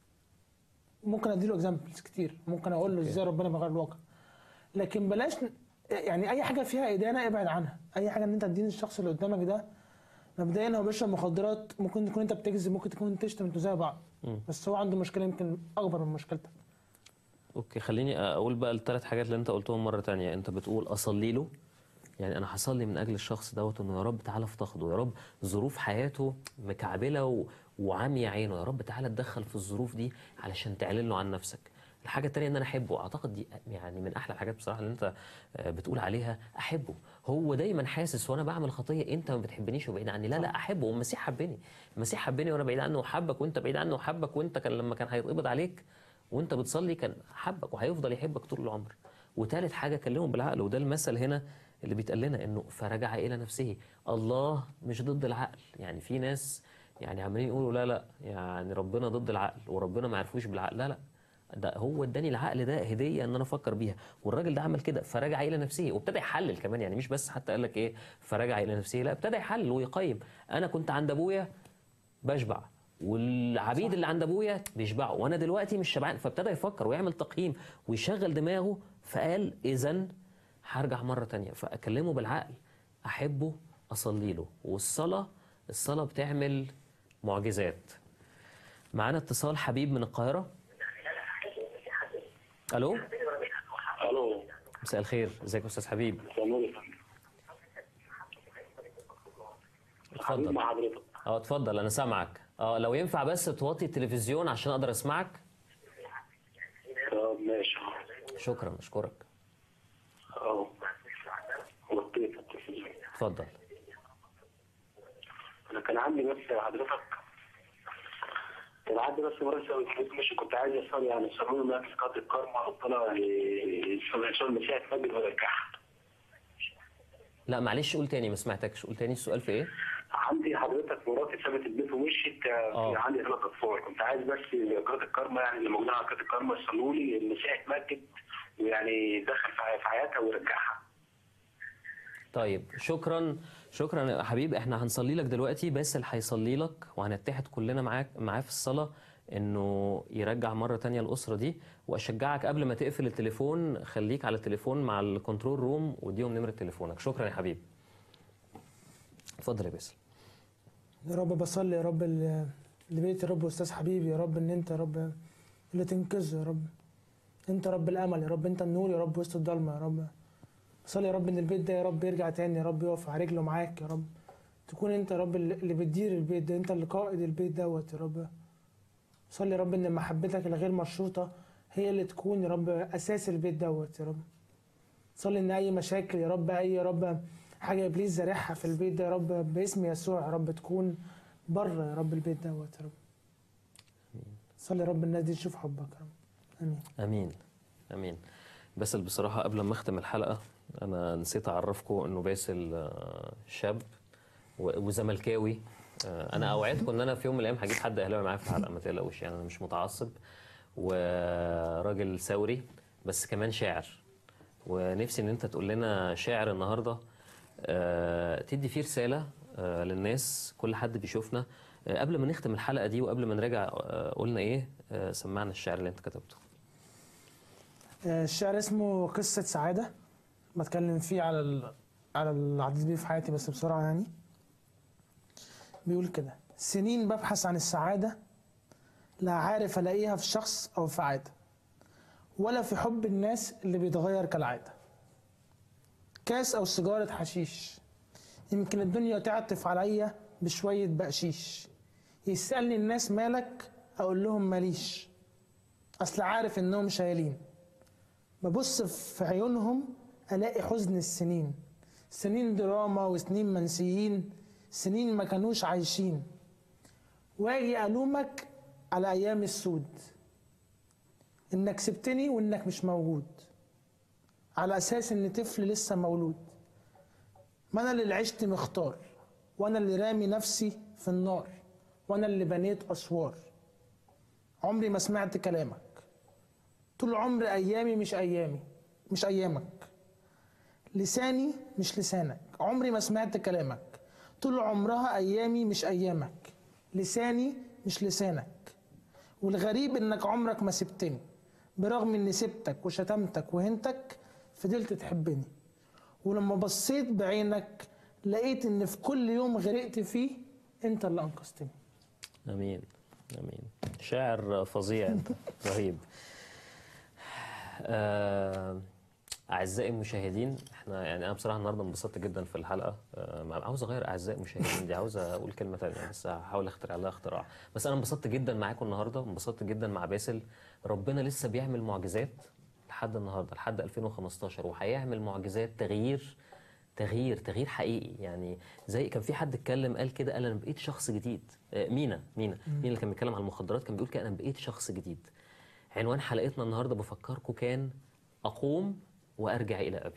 ممكن اديله اكزامبلز كتير ممكن اقول له ازاي ربنا بيغير الواقع لكن بلاش ن- يعني اي حاجه فيها ادانه ابعد عنها اي حاجه ان انت تدين الشخص اللي قدامك ده مبدئيا هو بيشرب مخدرات ممكن تكون انت بتكذب ممكن تكون تشتم انتوا زي بعض بس هو عنده مشكله يمكن اكبر من مشكلتك اوكي خليني اقول بقى الثلاث حاجات اللي انت قلتهم مره تانية انت بتقول اصلي له يعني انا هصلي من اجل الشخص دوت انه يا رب تعالى افتقده يا رب ظروف حياته مكعبله و... وعاميه عينه يا رب تعالى اتدخل في الظروف دي علشان تعلن له عن نفسك الحاجه التانية ان انا احبه اعتقد دي يعني من احلى الحاجات بصراحه اللي انت آه، بتقول عليها احبه هو دايما حاسس وانا بعمل خطيه انت ما بتحبنيش وبعيد عني لا لا احبه والمسيح حبني المسيح حبني وانا بعيد عنه وحبك وانت بعيد عنه وحبك وانت كان لما كان هيتقبض عليك وانت بتصلي كان حبك وهيفضل يحبك طول العمر وتالت حاجه كلمهم بالعقل وده المثل هنا اللي بيتقال لنا انه فرجع الى نفسه الله مش ضد العقل يعني في ناس يعني عمالين يقولوا لا لا يعني ربنا ضد العقل وربنا ما عرفوش بالعقل لا لا ده هو اداني العقل ده هديه ان انا افكر بيها والراجل ده عمل كده فرجع الى نفسه وابتدى يحلل كمان يعني مش بس حتى قال لك ايه فرجع الى نفسه لا ابتدى يحلل ويقيم انا كنت عند ابويا بشبع والعبيد اللي عند ابويا بيشبعوا وانا دلوقتي مش شبعان فابتدى يفكر ويعمل تقييم ويشغل دماغه فقال اذا هرجع مره تانية فاكلمه بالعقل احبه اصلي له والصلاه الصلاه بتعمل معجزات معانا اتصال حبيب من القاهره الو الو مساء الخير ازيك يا استاذ حبيب سلام اتفضل مع حضرتك اه اتفضل انا سامعك اه لو ينفع بس توطي التلفزيون عشان اقدر اسمعك طب ماشي شكرا اشكرك اهو وطيت التلفزيون اتفضل انا كان عندي بس يا حضرتك كان عندي بس مرسى وكنت مش كنت عايز اصلي يعني صلوا لي من قطع الكرمة وطلع يصلي المسيح فجر ويرجعها لا معلش قول تاني ما سمعتكش قول تاني السؤال في ايه عندي حضرتك مراتي سابت البيت ومشيت آه. في عندي ثلاث اطفال كنت عايز بس قطع الكرمة يعني اللي موجودين على قطع الكرمة يصلوا لي المسيح يتمجد ويعني يدخل في في حياتها ويرجعها طيب شكرا شكرا يا حبيب احنا هنصلي لك دلوقتي باسل هيصلي لك وهنتحد كلنا معاك معاه في الصلاه انه يرجع مره تانية الاسره دي واشجعك قبل ما تقفل التليفون خليك على التليفون مع الكنترول روم واديهم نمره تليفونك شكرا يا حبيب اتفضل يا باسل يا رب بصلي يا رب ل- لبيت يا رب استاذ حبيبي يا رب ان انت يا رب اللي تنقذه يا رب انت رب الامل يا رب انت النور يا رب وسط الضلمه يا رب بصلي يا رب ان البيت ده يا رب يرجع تاني يا رب يقف على رجله معاك يا رب تكون انت يا رب اللي اللي بتدير البيت ده انت اللي قائد البيت دوت يا رب صلي يا رب ان محبتك الغير مشروطه هي اللي تكون يا رب اساس البيت دوت يا رب صلي ان اي مشاكل يا رب اي يا رب حاجه ابليس زارعها في البيت ده يا رب باسم يسوع يا رب تكون بره يا رب البيت دوت يا رب صلي يا رب الناس دي تشوف حبك يا رب امين امين امين باسل بصراحه قبل ما اختم الحلقه انا نسيت اعرفكم انه باسل آه، شاب و- وزملكاوي آه، انا اوعدكم ان انا في يوم من الايام هجيب حد اهلاوي معايا في الحلقه ما تقلقوش يعني انا مش متعصب وراجل ثوري بس كمان شاعر ونفسي ان انت تقول لنا شاعر النهارده آه، تدي فيه رساله آه، للناس كل حد بيشوفنا آه، قبل ما نختم الحلقه دي وقبل ما نراجع آه، قلنا ايه آه، سمعنا الشعر اللي انت كتبته آه، الشعر اسمه قصة سعادة بتكلم فيه على ال... على العديد بيه في حياتي بس بسرعة يعني بيقول كده سنين ببحث عن السعادة لا عارف ألاقيها في شخص أو في عادة ولا في حب الناس اللي بيتغير كالعادة كاس أو سيجارة حشيش يمكن الدنيا تعطف عليا بشوية بقشيش يسألني الناس مالك أقول لهم ماليش أصل عارف إنهم شايلين ببص في عيونهم ألاقي حزن السنين سنين دراما وسنين منسيين سنين ما كانوش عايشين واجي الومك على ايام السود انك سبتني وانك مش موجود على اساس ان طفل لسه مولود ما انا اللي عشت مختار وانا اللي رامي نفسي في النار وانا اللي بنيت اسوار عمري ما سمعت كلامك طول عمر ايامي مش ايامي مش ايامك لساني مش لسانك عمري ما سمعت كلامك طول عمرها ايامي مش ايامك لساني مش لسانك والغريب انك عمرك ما سبتني برغم اني سبتك وشتمتك وهنتك فضلت تحبني ولما بصيت بعينك لقيت ان في كل يوم غرقت فيه انت اللي انقذتني امين امين شاعر فظيع انت رهيب آه، اعزائي المشاهدين احنا يعني انا بصراحه النهارده انبسطت جدا في الحلقه آه، عاوز اغير اعزائي المشاهدين دي عاوز اقول كلمه ثانيه بس هحاول اخترع لها اختراع بس انا انبسطت جدا معاكم النهارده انبسطت جدا مع باسل ربنا لسه بيعمل معجزات لحد النهارده لحد 2015 وهيعمل معجزات تغيير تغيير تغيير حقيقي يعني زي كان في حد اتكلم قال كده قال انا بقيت شخص جديد آه، مينا مينا مينا اللي كان بيتكلم عن المخدرات كان بيقول كده انا بقيت شخص جديد عنوان حلقتنا النهارده بفكركم كان اقوم وارجع الى ابي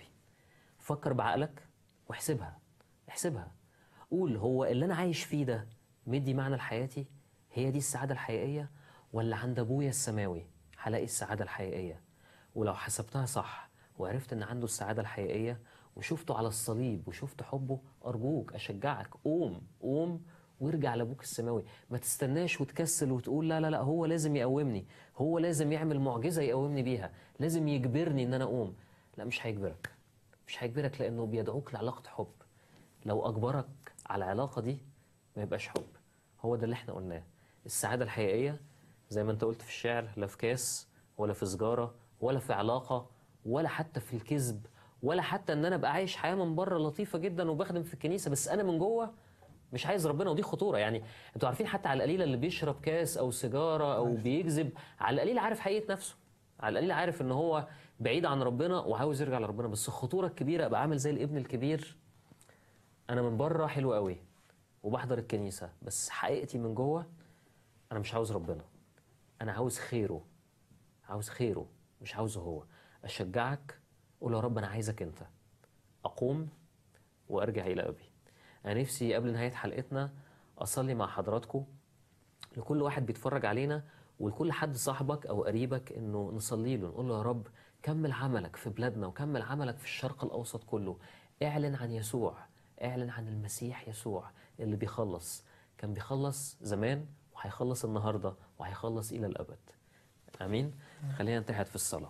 فكر بعقلك واحسبها احسبها قول هو اللي انا عايش فيه ده مدي معنى لحياتي هي دي السعاده الحقيقيه ولا عند ابويا السماوي هلاقي السعاده الحقيقيه ولو حسبتها صح وعرفت ان عنده السعاده الحقيقيه وشفته على الصليب وشفت حبه ارجوك اشجعك قوم قوم وارجع لابوك السماوي ما تستناش وتكسل وتقول لا لا لا هو لازم يقومني هو لازم يعمل معجزه يقومني بيها لازم يجبرني ان انا اقوم لا مش هيجبرك مش هيجبرك لانه بيدعوك لعلاقه حب لو اجبرك على العلاقه دي ما يبقاش حب هو ده اللي احنا قلناه السعاده الحقيقيه زي ما انت قلت في الشعر لا في كاس ولا في سجاره ولا في علاقه ولا حتى في الكذب ولا حتى ان انا ابقى عايش حياه من بره لطيفه جدا وبخدم في الكنيسه بس انا من جوه مش عايز ربنا ودي خطوره يعني انتوا عارفين حتى على القليله اللي بيشرب كاس او سيجاره او بيكذب على القليل عارف حقيقه نفسه على القليل عارف ان هو بعيد عن ربنا وعاوز يرجع لربنا بس الخطوره الكبيره ابقى عامل زي الابن الكبير انا من بره حلو قوي وبحضر الكنيسه بس حقيقتي من جوه انا مش عاوز ربنا انا عاوز خيره عاوز خيره مش عاوزه هو اشجعك قول يا رب انا عايزك انت اقوم وارجع الى ابي انا نفسي قبل نهايه حلقتنا اصلي مع حضراتكم لكل واحد بيتفرج علينا ولكل حد صاحبك او قريبك انه نصلي له نقول له يا رب كمل عملك في بلادنا وكمل عملك في الشرق الاوسط كله اعلن عن يسوع اعلن عن المسيح يسوع اللي بيخلص كان بيخلص زمان وهيخلص النهارده وهيخلص الى الابد امين خلينا نتحد في الصلاه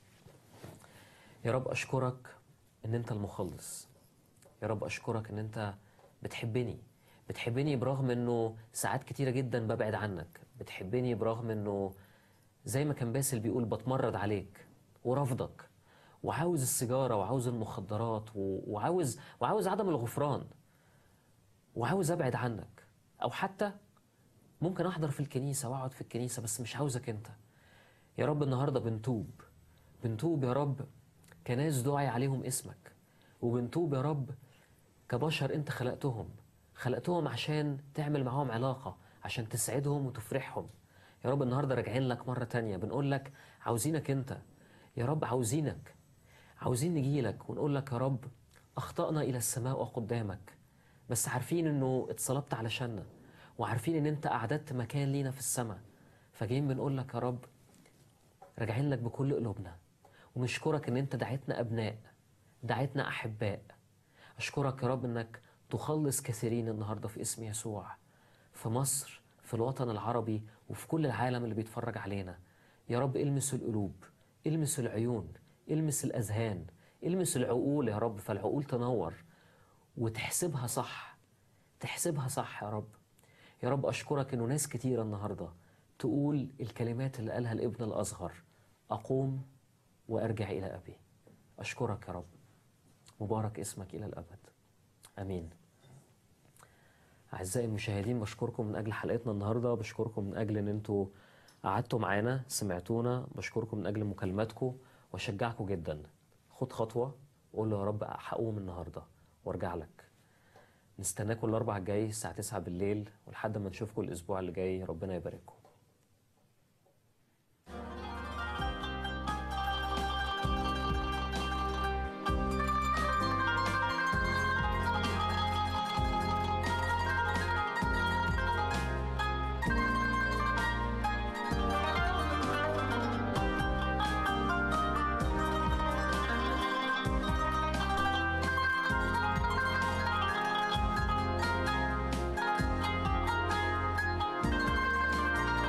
يا رب اشكرك ان انت المخلص يا رب اشكرك ان انت بتحبني بتحبني برغم انه ساعات كتيره جدا ببعد عنك بتحبني برغم انه زي ما كان باسل بيقول بتمرد عليك ورفضك وعاوز السيجاره وعاوز المخدرات و- وعاوز وعاوز عدم الغفران وعاوز ابعد عنك او حتى ممكن احضر في الكنيسه واقعد في الكنيسه بس مش عاوزك انت يا رب النهارده بنتوب بنتوب يا رب كناس دعي عليهم اسمك وبنتوب يا رب كبشر انت خلقتهم خلقتهم عشان تعمل معاهم علاقة عشان تسعدهم وتفرحهم يا رب النهاردة راجعين لك مرة تانية بنقول لك عاوزينك انت يا رب عاوزينك عاوزين نجيلك ونقول لك يا رب أخطأنا إلى السماء وقدامك بس عارفين انه اتصلبت علشاننا وعارفين ان انت أعددت مكان لينا في السماء فجايين بنقول لك يا رب راجعين لك بكل قلوبنا ونشكرك ان انت دعيتنا ابناء دعيتنا احباء اشكرك يا رب انك تخلص كثيرين النهارده في اسم يسوع في مصر في الوطن العربي وفي كل العالم اللي بيتفرج علينا يا رب المس القلوب المس العيون المس الاذهان المس العقول يا رب فالعقول تنور وتحسبها صح تحسبها صح يا رب يا رب اشكرك انه ناس كتيره النهارده تقول الكلمات اللي قالها الابن الاصغر اقوم وارجع الى ابي اشكرك يا رب مبارك اسمك الى الابد امين اعزائي المشاهدين بشكركم من اجل حلقتنا النهارده بشكركم من اجل ان انتوا قعدتوا معانا سمعتونا بشكركم من اجل مكالماتكم واشجعكم جدا خد خطوه وقول له يا رب هقوم النهارده وارجع لك نستناكم الاربع الجاي الساعه 9 بالليل ولحد ما نشوفكم الاسبوع اللي جاي ربنا يبارككم